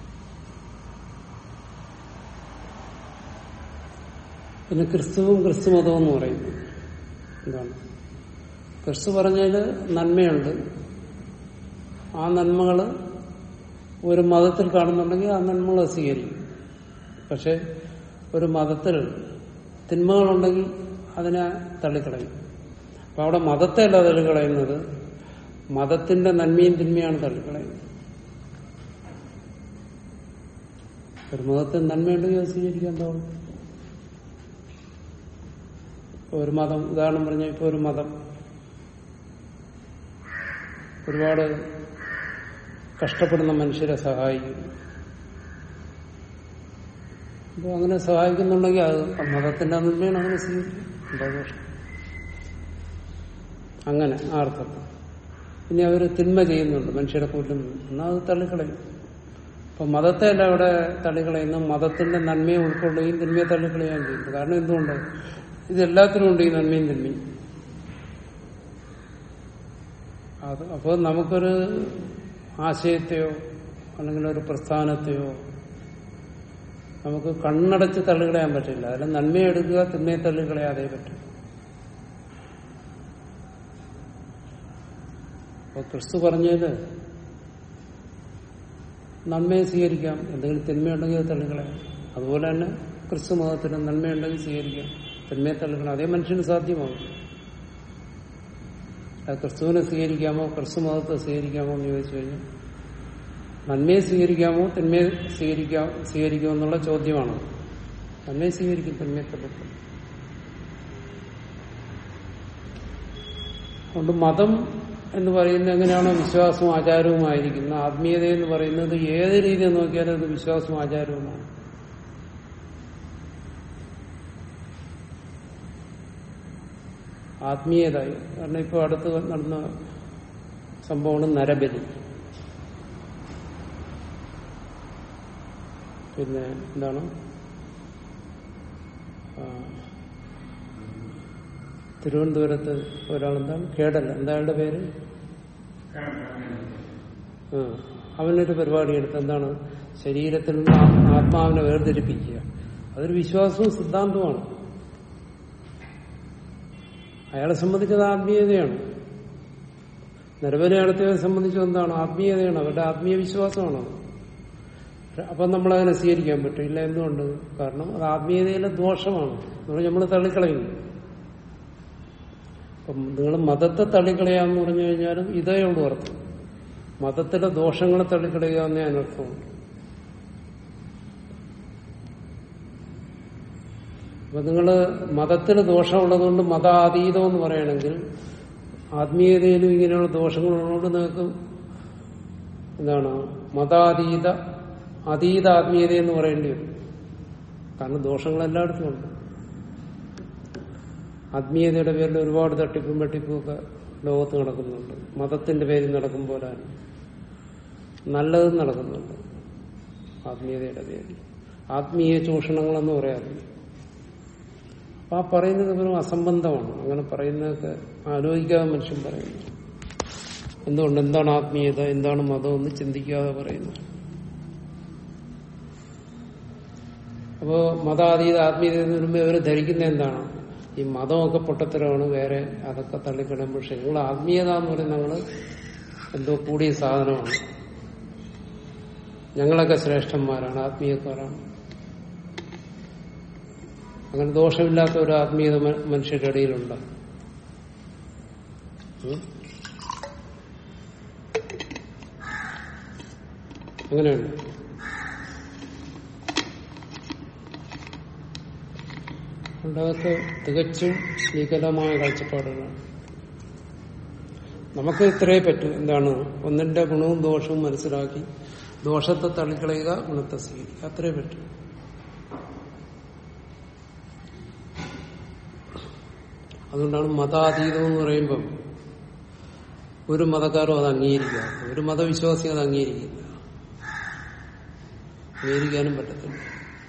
A: പിന്നെ ക്രിസ്തുവും ക്രിസ്തുമതവും എന്ന് പറയുന്നു എന്താണ് ക്രിസ്തു പറഞ്ഞതിൽ നന്മയുണ്ട് ആ നന്മകൾ ഒരു മതത്തിൽ കാണുന്നുണ്ടെങ്കിൽ ആ നന്മകൾ സ്വീകരിക്കും പക്ഷെ ഒരു മതത്തിൽ തിന്മകളുണ്ടെങ്കിൽ അതിനെ തള്ളിക്കളയും അപ്പൊ അവിടെ മതത്തെ അല്ല തള്ളിക്കളയുന്നത് മതത്തിന്റെ നന്മയും തിന്മയാണ് തള്ളിക്കളയുന്നത് ഒരു മതത്തിൽ നന്മയുണ്ടെങ്കിൽ അത് സ്വീകരിക്കാൻ തോന്നും ഇപ്പൊ ഒരു മതം ഉദാഹരണം പറഞ്ഞാൽ ഇപ്പൊ ഒരു മതം ഒരുപാട് കഷ്ടപ്പെടുന്ന മനുഷ്യരെ സഹായിക്കും അപ്പൊ അങ്ങനെ സഹായിക്കുന്നുണ്ടെങ്കിൽ അത് മതത്തിന്റെ നന്മയാണ് അങ്ങനെ സ്വീകരിക്കും എന്താ ദോഷം അങ്ങനെ ആ അർത്ഥത്തിൽ ഇനി അവർ തിന്മ ചെയ്യുന്നുണ്ട് മനുഷ്യരെ കൊല്ലുന്നു എന്നാൽ അത് തള്ളിക്കളയും അപ്പൊ മതത്തെ അല്ല അവിടെ തള്ളിക്കളയുന്നു മതത്തിന്റെ നന്മയെ ഉൾക്കൊള്ളുകയും തിന്മയെ തള്ളിക്കളയുകയും ചെയ്യുന്നു കാരണം എന്തുകൊണ്ട് ഇതെല്ലാത്തിനും ഉണ്ട് ഈ നന്മയും തിന്മയും അത് അപ്പോൾ നമുക്കൊരു ആശയത്തെയോ അല്ലെങ്കിൽ ഒരു പ്രസ്ഥാനത്തെയോ നമുക്ക് കണ്ണടച്ച് തള്ളിക്കളയാൻ പറ്റില്ല അതിൽ നന്മയെ എടുക്കുക തിന്മയെ തള്ളിക്കളയാതെ പറ്റും അപ്പൊ ക്രിസ്തു പറഞ്ഞത് നന്മയെ സ്വീകരിക്കാം എന്തെങ്കിലും തിന്മയുണ്ടെങ്കിൽ അത് തള്ളിക്കളയാം അതുപോലെ തന്നെ ക്രിസ്തു മതത്തിന് നന്മയുണ്ടെങ്കിൽ സ്വീകരിക്കാം തിന്മയെ തള്ളിക്കളയാം അതേ മനുഷ്യന് സാധ്യമാകും അത് ക്രിസ്തുവിനെ സ്വീകരിക്കാമോ ക്രിസ്തു മതത്തെ സ്വീകരിക്കാമോ എന്ന് ചോദിച്ചു കഴിഞ്ഞാൽ നന്മയെ സ്വീകരിക്കാമോ തിന്മയെ സ്വീകരിക്കാം സ്വീകരിക്കുമോ എന്നുള്ള ചോദ്യമാണ് നന്മയെ സ്വീകരിക്കും തിന്മയെ തള്ളിക്കളയും അതുകൊണ്ട് മതം എന്ന് പറയുന്നത് എങ്ങനെയാണോ വിശ്വാസവും ആചാരവുമായിരിക്കുന്നത് ആത്മീയത എന്ന് പറയുന്നത് ഏത് രീതിയിൽ നോക്കിയാലും അത് വിശ്വാസവും ആചാരവുമാണ് ആത്മീയത കാരണം ഇപ്പോൾ അടുത്ത് നടന്ന സംഭവമാണ് നരബലി പിന്നെ എന്താണ് ആ, തിരുവനന്തപുരത്ത് ഒരാളെന്താണ് കേടല്ല എന്താ അയാളുടെ പേര് ആ, അവനൊരു പരിപാടി എടുത്ത് എന്താണ് ശരീരത്തിൽ നിന്ന് ആ- ആത്മാവിനെ വേർതിരിപ്പിക്കുക അതൊരു വിശ്വാസവും സിദ്ധാന്തവുമാണ് അയാളെ സംബന്ധിച്ചത് ആത്മീയതയാണ് നിരവധി നടത്തിയവരെ സംബന്ധിച്ചും എന്താണ് ആത്മീയതയാണ് അവരുടെ ആത്മീയ വിശ്വാസമാണ് അപ്പൊ നമ്മളതിനെ സ്വീകരിക്കാൻ പറ്റില്ല എന്തുകൊണ്ട് കാരണം അത് ആത്മീയതയിലെ ദോഷമാണ് നമ്മൾ തള്ളിക്കളയുന്നു അപ്പം നിങ്ങൾ മതത്തെ തള്ളിക്കളയാന്ന് പറഞ്ഞു കഴിഞ്ഞാലും ഇതേ ഉള്ളൂ അർത്ഥം മതത്തിലെ ദോഷങ്ങളെ തള്ളിക്കളയുക എന്നേ അതിനർത്ഥമുണ്ട് അപ്പൊ നിങ്ങൾ മതത്തിന് ദോഷമുള്ളതുകൊണ്ട് മതാതീതം എന്ന് പറയണമെങ്കിൽ ആത്മീയതയിലും ഇങ്ങനെയുള്ള ദോഷങ്ങളുള്ളതുകൊണ്ട് നിങ്ങൾക്ക് എന്താണ് മതാതീത അതീത ആത്മീയത എന്ന് പറയേണ്ടി വരും കാരണം ദോഷങ്ങൾ എല്ലായിടത്തും ഉണ്ട് ആത്മീയതയുടെ പേരിൽ ഒരുപാട് തട്ടിപ്പും വെട്ടിപ്പും ഒക്കെ ലോകത്ത് നടക്കുന്നുണ്ട് മതത്തിന്റെ പേരിൽ നടക്കും പോലെ നല്ലതും നടക്കുന്നുണ്ട് ആത്മീയതയുടെ പേരിൽ ആത്മീയ ചൂഷണങ്ങളെന്ന് പറയാറില്ല അപ്പൊ ആ പറയുന്നത് വെറും അസംബന്ധമാണ് അങ്ങനെ പറയുന്നതൊക്കെ ആലോചിക്കാതെ മനുഷ്യൻ പറയുന്നു എന്തുകൊണ്ട് എന്താണ് ആത്മീയത എന്താണ് മതം എന്ന് ചിന്തിക്കാതെ പറയുന്നു അപ്പോ മതാതീത ആത്മീയത എന്ന് വരുമ്പോൾ ഇവർ ധരിക്കുന്ന എന്താണ് ഈ മതമൊക്കെ പൊട്ടത്തരമാണ് വേറെ അതൊക്കെ തള്ളിക്കളയും പക്ഷെ നിങ്ങൾ ആത്മീയത എന്ന് പറയുന്നത് ഞങ്ങള് എന്തോ കൂടിയ സാധനമാണ് ഞങ്ങളൊക്കെ ശ്രേഷ്ഠന്മാരാണ് ആത്മീയക്കാരാണ് അങ്ങനെ ദോഷമില്ലാത്ത ഒരു ആത്മീയത മ- മനുഷ്യരുടെ ഇടയിലുണ്ട് ഉം? അങ്ങനെയുണ്ട് അതുകൊണ്ട് അതൊക്കെ തികച്ചും വികലമായ കാഴ്ചപ്പാടുകളാണ് നമുക്ക് ഇത്രേ പറ്റൂ എന്താണ് ഒന്നിന്റെ ഗുണവും ദോഷവും മനസ്സിലാക്കി ദോഷത്തെ തള്ളിക്കളയുക ഗുണത്തെ സ്വീകരിക്കുക അത്രേ പറ്റൂ അതുകൊണ്ടാണ് മതാതീതം എന്ന് പറയുമ്പം ഒരു മതക്കാരും അത് അംഗീകരിക്കുക ഒരു മതവിശ്വാസി അത് അംഗീകരിക്കില്ല അംഗീകരിക്കാനും പറ്റത്തില്ല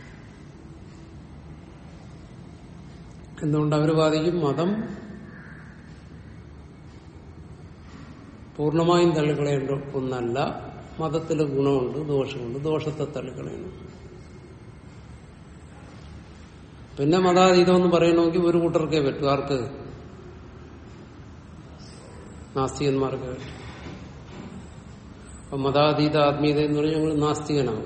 A: എന്തുകൊണ്ട് അവർ വാദിക്കും മതം പൂർണ്ണമായും തള്ളിക്കളയേണ്ട ഒന്നല്ല മതത്തിൽ ഗുണമുണ്ട് ദോഷമുണ്ട് ദോഷത്തെ തള്ളിക്കളയണം പിന്നെ മതാതീതം എന്ന് പറയണമെങ്കിൽ ഒരു കൂട്ടർക്കേ പറ്റൂ ആർക്ക് നാസ്തികന്മാർക്ക് പറ്റും അപ്പൊ മതാതീത ആത്മീയത എന്ന് പറഞ്ഞാൽ ഞങ്ങൾ നാസ്തികനാകും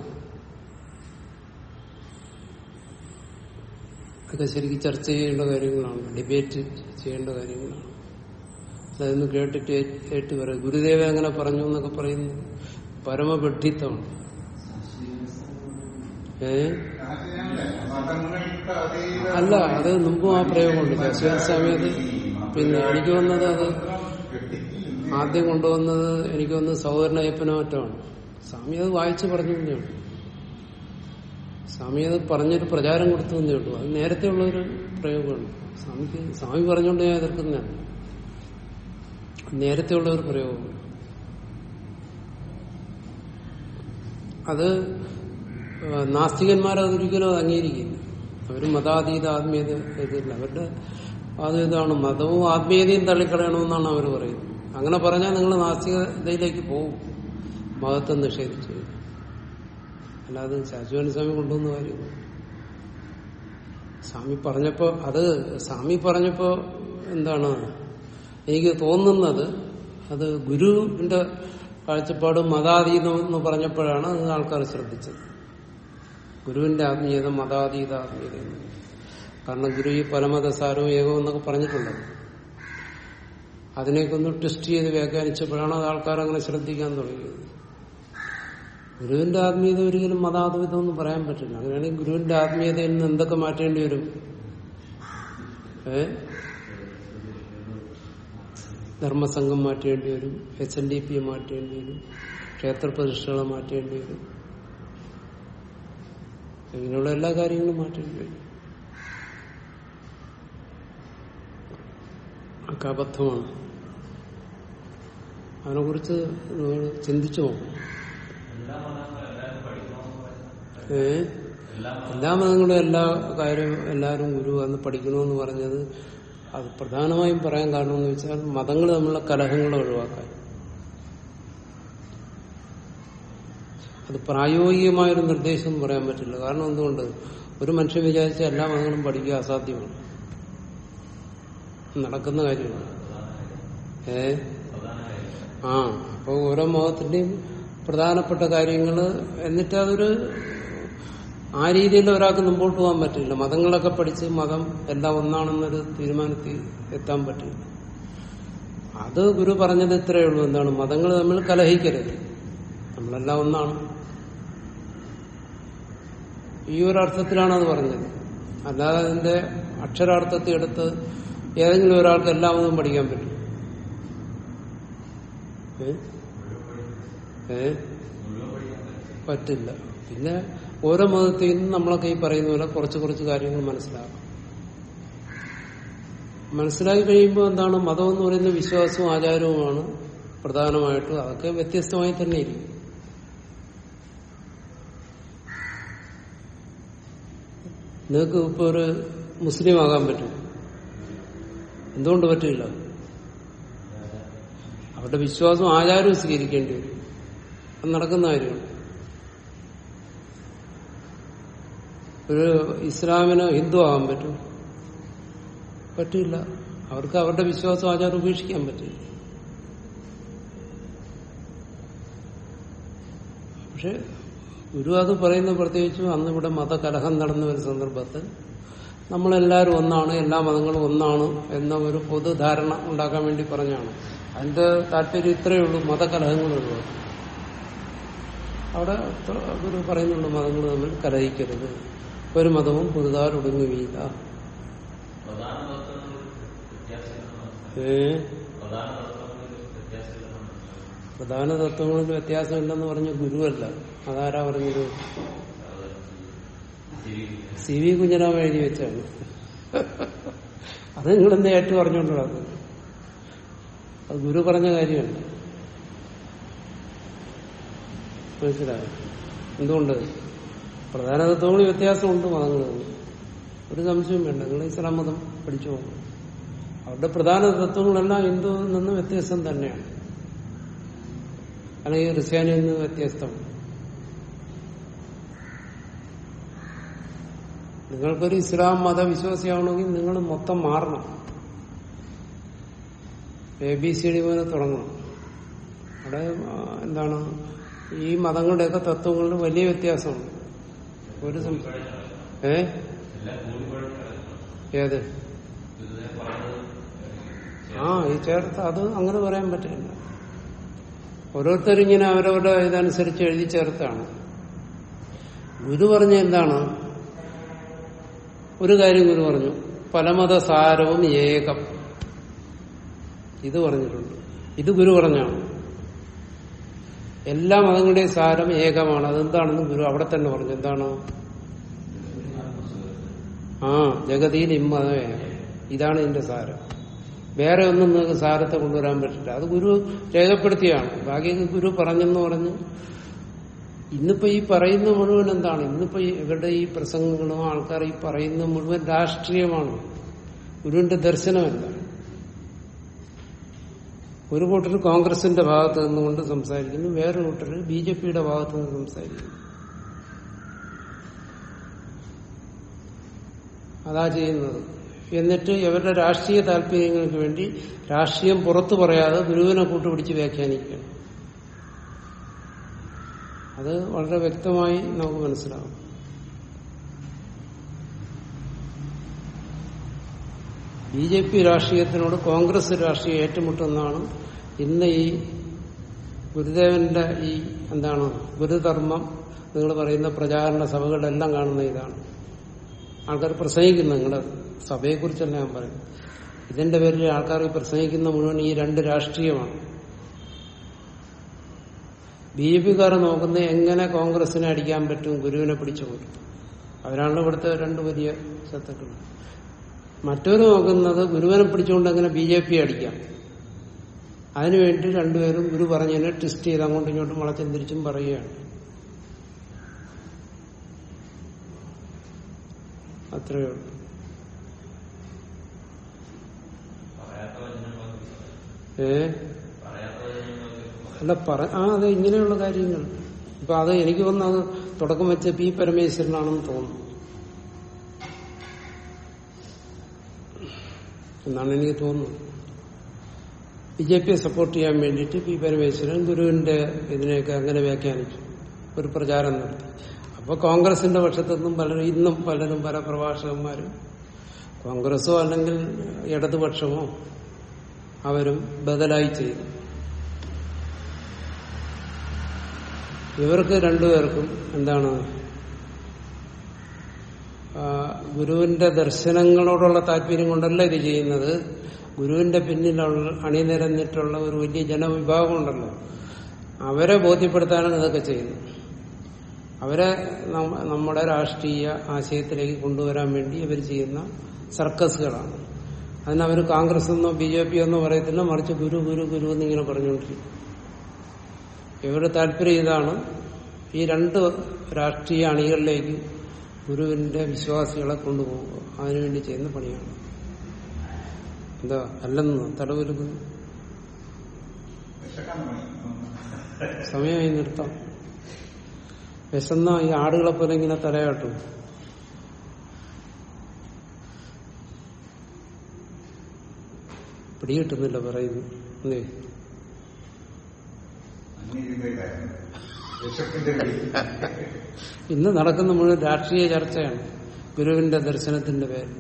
A: ഇതൊക്കെ ശരിക്കും ചർച്ച ചെയ്യേണ്ട കാര്യങ്ങളാണ് ഡിബേറ്റ് ചെയ്യേണ്ട കാര്യങ്ങളാണ് അതൊന്ന് കേട്ടിട്ട് ഏറ്റ് ഏറ്റ് പറയും ഗുരുദേവ അങ്ങനെ പറഞ്ഞു എന്നൊക്കെ പറയുന്നത് പരമബഡ്ഢിത്തമാണ് ഏ
B: നാശനല്ലേ? മതങ്ങൾക്ക് അതീത
A: അല്ല അത് മുമ്പും ആ പ്രയോഗമുണ്ട് ശശികാന്ത് സ്വാമി അത് പിന്നെ എനിക്ക് വന്നത് അത് ആദ്യം കൊണ്ടുവന്നത് എനിക്ക് വന്നത് സഹോദരൻ അയ്യപ്പനോ മറ്റാണ് സ്വാമി അത് വായിച്ച് പറഞ്ഞു തന്നേ ഉള്ളൂ സ്വാമി അത് പറഞ്ഞൊരു പ്രചാരം കൊടുത്തു തന്നേ ഉള്ളൂ അത് നേരത്തെ ഉള്ളൊരു പ്രയോഗമാണ് സ്വാമിക്ക് സ്വാമി പറഞ്ഞുകൊണ്ട് ഞാൻ എതിർക്കുന്നതാണ് നേരത്തെ ഉള്ള ഒരു പ്രയോഗമാണ് അത് ഏഹ്, നാസ്തികന്മാരതൊരിക്കലും അത് അംഗീകരിക്കില്ല അവർ മതാതീത ആത്മീയത ഇതില്ല അവരുടെ അത് ഇതാണ് മതവും ആത്മീയതയും തള്ളിക്കളയണമെന്നാണ് അവർ പറയുന്നത് അങ്ങനെ പറഞ്ഞാൽ നിങ്ങൾ നാസ്തികതയിലേക്ക് പോകും മതത്തെ നിഷേധിച്ചു അല്ലാതെ ശാശ്വത സ്വാമി കൊണ്ടുവന്ന കാര്യം സ്വാമി പറഞ്ഞപ്പോ അത് സ്വാമി പറഞ്ഞപ്പോ എന്താണ് എനിക്ക് തോന്നുന്നത് അത് ഗുരുവിന്റെ കാഴ്ചപ്പാട് മതാതീതം എന്ന് പറഞ്ഞപ്പോഴാണ് അത് ആൾക്കാർ ശ്രദ്ധിച്ചത് ഗുരുവിന്റെ ആത്മീയത മതാതീത ആത്മീയത എന്ന്. കാരണം ഗുരു ഈ പരമതസാരവും ഏകവും എന്നൊക്കെ പറഞ്ഞിട്ടുണ്ട് അതിനെയൊക്കെ ഒന്ന് ടെസ്റ്റ് ചെയ്ത് വ്യാഖ്യാനിച്ചപ്പോഴാണ് അത് ആൾക്കാർ അങ്ങനെ ശ്രദ്ധിക്കാൻ തുടങ്ങിയത് ഗുരുവിന്റെ ആത്മീയത ഒരിക്കലും മതാദ്വൈതം ഒന്നും പറയാൻ പറ്റില്ല അങ്ങനെയാണെങ്കിൽ ഗുരുവിന്റെ ആത്മീയതയിൽ നിന്ന് എന്തൊക്കെ മാറ്റേണ്ടി വരും ഏ ധർമ്മസംഘം മാറ്റേണ്ടി വരും എച്ച് എൻ ഡി പി മാറ്റേണ്ടി വരും ക്ഷേത്ര പ്രതിഷ്ഠകളെ മാറ്റേണ്ടി വരും ഇങ്ങനെയുള്ള എല്ലാ കാര്യങ്ങളും മാറ്റേണ്ടി വരും ഒക്കെ അബദ്ധമാണ് അതിനെക്കുറിച്ച് നിങ്ങൾ ചിന്തിച്ചു നോക്കും ഏ എല്ലാ മതങ്ങളും എല്ലാ കാര്യവും എല്ലാവരും ഗുരു എന്ന് പഠിക്കണമെന്ന് പറഞ്ഞത് അത് പ്രധാനമായും പറയാൻ കാരണം എന്ന് വെച്ചാൽ മതങ്ങൾ തമ്മിലുള്ള കലഹങ്ങൾ ഒഴിവാക്കാൻ അത് പ്രായോഗികമായൊരു നിർദ്ദേശം പറയാൻ പറ്റില്ല കാരണം എന്തുകൊണ്ട് ഒരു മനുഷ്യൻ വിചാരിച്ച എല്ലാ മതങ്ങളും പഠിക്കുക അസാധ്യമാണ് നടക്കുന്ന കാര്യമാണ് ഏ ആ അപ്പൊ ഓരോ മതത്തിന്റെയും പ്രധാനപ്പെട്ട കാര്യങ്ങൾ എന്നിട്ട് അതൊരു ആ രീതിയിൽ ഒരാൾക്ക് മുമ്പോട്ട് പോകാൻ പറ്റില്ല മതങ്ങളൊക്കെ പഠിച്ച് മതം എല്ലാം ഒന്നാണെന്നൊരു തീരുമാനത്തിൽ എത്താൻ പറ്റില്ല അത് ഗുരു പറഞ്ഞത് ഇത്രയേ ഉള്ളൂ എന്താണ് മതങ്ങൾ തമ്മിൽ കലഹിക്കരുത് നമ്മളെല്ലാം ഒന്നാണ് ഈ ഒരു അർത്ഥത്തിലാണ് അത് പറഞ്ഞത് അല്ലാതെ അതിന്റെ അക്ഷരാർത്ഥത്തിൽ എടുത്ത് ഏതെങ്കിലും ഒരാൾക്ക് എല്ലാം ഒന്നും പഠിക്കാൻ പറ്റും ഏ? ഏ പറ്റില്ല പിന്നെ ഓരോ മതത്തിൽ നിന്നും നമ്മളൊക്കെ ഈ പറയുന്ന പോലെ കുറച്ച് കുറച്ച് കാര്യങ്ങൾ മനസ്സിലാക്കാം മനസ്സിലാക്കി കഴിയുമ്പോൾ എന്താണ് മതം എന്ന് പറയുന്ന വിശ്വാസവും ആചാരവുമാണ് പ്രധാനമായിട്ടും അതൊക്കെ വ്യത്യസ്തമായി തന്നെ ഇരിക്കും നിങ്ങൾക്ക് ഇപ്പൊ ഒരു മുസ്ലിം ആകാൻ പറ്റും എന്തുകൊണ്ട് പറ്റില്ല അവരുടെ വിശ്വാസവും ആചാരവും സ്വീകരിക്കേണ്ടി വരും അത് നടക്കുന്ന കാര്യമാണ് ഒരു ഇസ്ലാമിന് ഹിന്ദു ആകാൻ പറ്റും പറ്റില്ല അവർക്ക് അവരുടെ വിശ്വാസം ആചാരം ഉപേക്ഷിക്കാൻ പറ്റില്ല പക്ഷെ ഗുരു അത് പറയുന്ന പ്രത്യേകിച്ചും അന്ന് ഇവിടെ മതകലഹം നടന്ന ഒരു സന്ദർഭത്തിൽ നമ്മളെല്ലാവരും ഒന്നാണ് എല്ലാ മതങ്ങളും ഒന്നാണ് എന്ന ഒരു പൊതുധാരണ ഉണ്ടാക്കാൻ വേണ്ടി പറഞ്ഞാണ് അതിന്റെ താല്പര്യം ഇത്രയേ ഉള്ളൂ മതകലഹങ്ങൾ ഒഴിവാക്കും അവിടെ ത- ഗുരു പറയുന്നുണ്ട് മതങ്ങൾ തമ്മിൽ കലഹിക്കരുത് ഒരു മതവും പുതുതാൽ ഒടുങ്ങുകയില്ല ഏ പ്രധാന തത്വങ്ങളിൽ വ്യത്യാസമില്ലെന്ന് പറഞ്ഞ ഗുരുവല്ല അതാരാ പറഞ്ഞത് സി വി കുഞ്ഞിരാമ എഴുതി വെച്ചാണ് അത് നിങ്ങൾ എന്താ ഏറ്റു പറഞ്ഞുകൊണ്ടുള്ളത് അത് ഗുരു പറഞ്ഞ കാര്യമല്ല മനസ്സിലായോ എന്തുകൊണ്ട് പ്രധാന തത്വങ്ങളിൽ വ്യത്യാസമുണ്ട് മതങ്ങൾ തമ്മിൽ ഒരു സംശയവും വേണ്ട നിങ്ങൾ ഇസ്ലാം മതം പഠിച്ചു പോകും അവരുടെ പ്രധാന തത്വങ്ങളെല്ലാം ഹിന്ദുവിൽ നിന്ന് വ്യത്യസ്തം തന്നെയാണ് അല്ലെങ്കിൽ ക്രിസ്ത്യാനിയിൽ നിന്ന് വ്യത്യസ്തമാണ് നിങ്ങൾക്കൊരു ഇസ്ലാം മതവിശ്വാസിയാവണമെങ്കിൽ നിങ്ങൾ മൊത്തം മാറണം എ ബി സി ഡി പോലെ തുടങ്ങണം അവിടെ ആ, എന്താണ് ഈ മതങ്ങളുടെയൊക്കെ തത്വങ്ങളിൽ വലിയ വ്യത്യാസമുണ്ട് ഒരു സം- ഏ ഏത് ആ ഈ ചേർത്ത് അത് അങ്ങനെ പറയാൻ പറ്റില്ല ഓരോരുത്തരിങ്ങനെ അവരവരുടെ ഇതനുസരിച്ച് എഴുതി ചേർത്താണ് ഗുരു പറഞ്ഞ എന്താണ് ഒരു കാര്യം ഗുരു പറഞ്ഞു പലമത സാരവും ഏകം ഇത് പറഞ്ഞിട്ടുണ്ട് ഇത് ഗുരു പറഞ്ഞാണ് എല്ലാ മതങ്ങളുടെയും സാരം ഏകമാണ് അതെന്താണെന്ന് ഗുരു അവിടെ തന്നെ പറഞ്ഞു എന്താണ് ആ ജഗതിയിൽ ഇമ്മതമേ ഇതാണ് ഇതിന്റെ സാരം വേറെ ഒന്നും നിങ്ങൾക്ക് സാരത്തെ കൊണ്ടുവരാൻ പറ്റില്ല അത് ഗുരു രേഖപ്പെടുത്തിയാണ് ബാക്കി ഗുരു പറഞ്ഞെന്ന് പറഞ്ഞ് ഇന്നിപ്പോ ഈ പറയുന്ന മുഴുവൻ എന്താണ് ഇന്നിപ്പോ ഈ ഇവരുടെ ഈ പ്രസംഗങ്ങളും ആൾക്കാർ ഈ പറയുന്ന മുഴുവൻ രാഷ്ട്രീയമാണ് ഗുരുവിന്റെ ദർശനമല്ല ഒരു കൂട്ടർ കോൺഗ്രസിന്റെ ഭാഗത്ത് നിന്നുകൊണ്ട് സംസാരിക്കുന്നു വേറെ കൂട്ടർ ബി ജെ പിയുടെ ഭാഗത്ത് നിന്ന് സംസാരിക്കുന്നു അതാ ചെയ്യുന്നത് എന്നിട്ട് ഇവരുടെ രാഷ്ട്രീയ താല്പര്യങ്ങൾക്ക് വേണ്ടി രാഷ്ട്രീയം പുറത്തു പറയാതെ ഗുരുവിനെ കൂട്ടുപിടിച്ച് വ്യാഖ്യാനിക്കുകയാണ് അത് വളരെ വ്യക്തമായി നമുക്ക് മനസ്സിലാവും ബി ജെ പി രാഷ്ട്രീയത്തിനോട് കോൺഗ്രസ് രാഷ്ട്രീയം ഏറ്റുമുട്ടുന്നതാണ് ഇന്ന് ഈ ഗുരുദേവന്റെ ഈ എന്താണ് ഗുരുധർമ്മം നിങ്ങൾ പറയുന്ന പ്രചാരണ സഭകളിലെല്ലാം കാണുന്ന ഇതാണ് ആൾക്കാർ പ്രസംഗിക്കുന്നു നിങ്ങളുടെ സഭയെക്കുറിച്ചല്ല ഞാൻ പറയും ഇതിന്റെ പേരിൽ ആൾക്കാർ പ്രസംഗിക്കുന്ന മുഴുവൻ ഈ രണ്ട് രാഷ്ട്രീയമാണ് ബി ജെ പിക്കാർ നോക്കുന്ന എങ്ങനെ കോൺഗ്രസിനെ അടിക്കാൻ പറ്റും ഗുരുവിനെ പിടിച്ചുകൊണ്ട് അവരാണല്ലോ ഇവിടുത്തെ രണ്ട് വലിയ ശത്രുക്കൾ മറ്റൊരു നോക്കുന്നത് ഗുരുവിനെ പിടിച്ചുകൊണ്ട് എങ്ങനെ ബി ജെ പി അടിക്കാം അതിനുവേണ്ടി രണ്ടുപേരും ഗുരു പറഞ്ഞതിനെ ട്വിസ്റ്റ് ചെയ്ത് അങ്ങോട്ടും ഇങ്ങോട്ടും വളച്ചും തിരിച്ചും പറയുകയാണ് അത്രയേ ഉള്ളൂ ഏ അല്ല പറ ആ അത് ഇങ്ങനെയുള്ള കാര്യങ്ങൾ ഇപ്പൊ അത് എനിക്ക് വന്ന് അത് തുടക്കം വെച്ച പി പരമേശ്വരനാണെന്ന് തോന്നുന്നു എന്നാണ് എനിക്ക് തോന്നുന്നത് ബി ജെ പിയെ സപ്പോർട്ട് ചെയ്യാൻ വേണ്ടിയിട്ട് പി പരമേശ്വരൻ ഗുരുവിന്റെ ഇതിനെയൊക്കെ അങ്ങനെ വ്യാഖ്യാനിച്ചു ഒരു പ്രചാരം നടത്തി അപ്പൊ കോൺഗ്രസിന്റെ പക്ഷത്തു നിന്നും പലരും ഇന്നും പലരും പല പ്രഭാഷകന്മാരും കോൺഗ്രസോ അല്ലെങ്കിൽ ഇടതുപക്ഷമോ അവരും ബദലായി ചെയ്തു ഇവർക്ക് രണ്ടുപേർക്കും എന്താണ് ആ, ഗുരുവിന്റെ ദർശനങ്ങളോടുള്ള താല്പര്യം കൊണ്ടല്ല ഇത് ചെയ്യുന്നത് ഗുരുവിന്റെ പിന്നിലുള്ള അണിനിരന്നിട്ടുള്ള ഒരു വലിയ ജനവിഭാഗം ഉണ്ടല്ലോ അവരെ ബോധ്യപ്പെടുത്താനാണ് ഇതൊക്കെ ചെയ്യുന്നത് അവരെ നമ്മ- നമ്മുടെ രാഷ്ട്രീയ ആശയത്തിലേക്ക് കൊണ്ടുവരാൻ വേണ്ടി ഇവർ ചെയ്യുന്ന സർക്കസുകളാണ് അതിന് അവർ കോൺഗ്രസ് എന്നോ ബി ജെ പി എന്നോ പറയത്തില്ല മറിച്ച് ഗുരു ഗുരു ഗുരു എന്നിങ്ങനെ പറഞ്ഞുകൊണ്ടിരിക്കും ഇവരുടെ താല്പര്യം ഇതാണ് ഈ രണ്ട് രാഷ്ട്രീയ അണികളിലേക്ക് ഗുരുവിന്റെ വിശ്വാസികളെ കൊണ്ടുപോകുക അതിനുവേണ്ടി ചെയ്യുന്ന പണിയാണ് എന്താ അല്ലെന്ന് തടവരുന്നു
B: വിശക്കാൻ തുടങ്ങി.
A: സമയമായി നിർത്താം വിശന്ന ഈ ആടുകളെ പോലെ ഇങ്ങനെ തലയാട്ടും പിടികിട്ടുന്നില്ല പറയുന്നു അല്ലേ
B: അന്യചിന്തയിലായിരുന്നു. വിശപ്പിന്റെ വെടി.
A: ഇന്ന് നടക്കുന്ന മുഴുവൻ രാഷ്ട്രീയ ചർച്ചയാണ് ഗുരുവിന്റെ ദർശനത്തിന്റെ പേരിൽ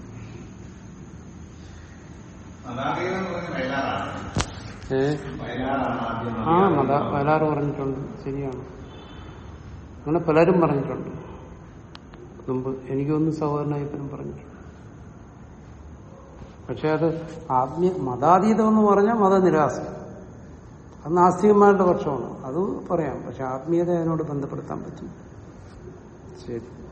B: മതാതീതം എന്ന് പറഞ്ഞ വയലാറാണ്
A: ഏ
B: വയലാറാണ് ആദ്യം
A: ആ മത വയലാറ് പറഞ്ഞിട്ടുണ്ട് ശരിയാണ് അങ്ങനെ പലരും പറഞ്ഞിട്ടുണ്ട് മുമ്പ് എനിക്കൊന്നും സഹോദരനായപ്പനും പറഞ്ഞിട്ടുണ്ട് പക്ഷെ അത് ആത്മീയ മതാതീതം എന്ന് പറഞ്ഞാൽ മതനിരാസം അത് നാസ്തികന്മാരുടെ പക്ഷമാണ് അത് പറയാം പക്ഷെ ആത്മീയത അതിനോട് ബന്ധപ്പെടുത്താൻ പറ്റും ശരി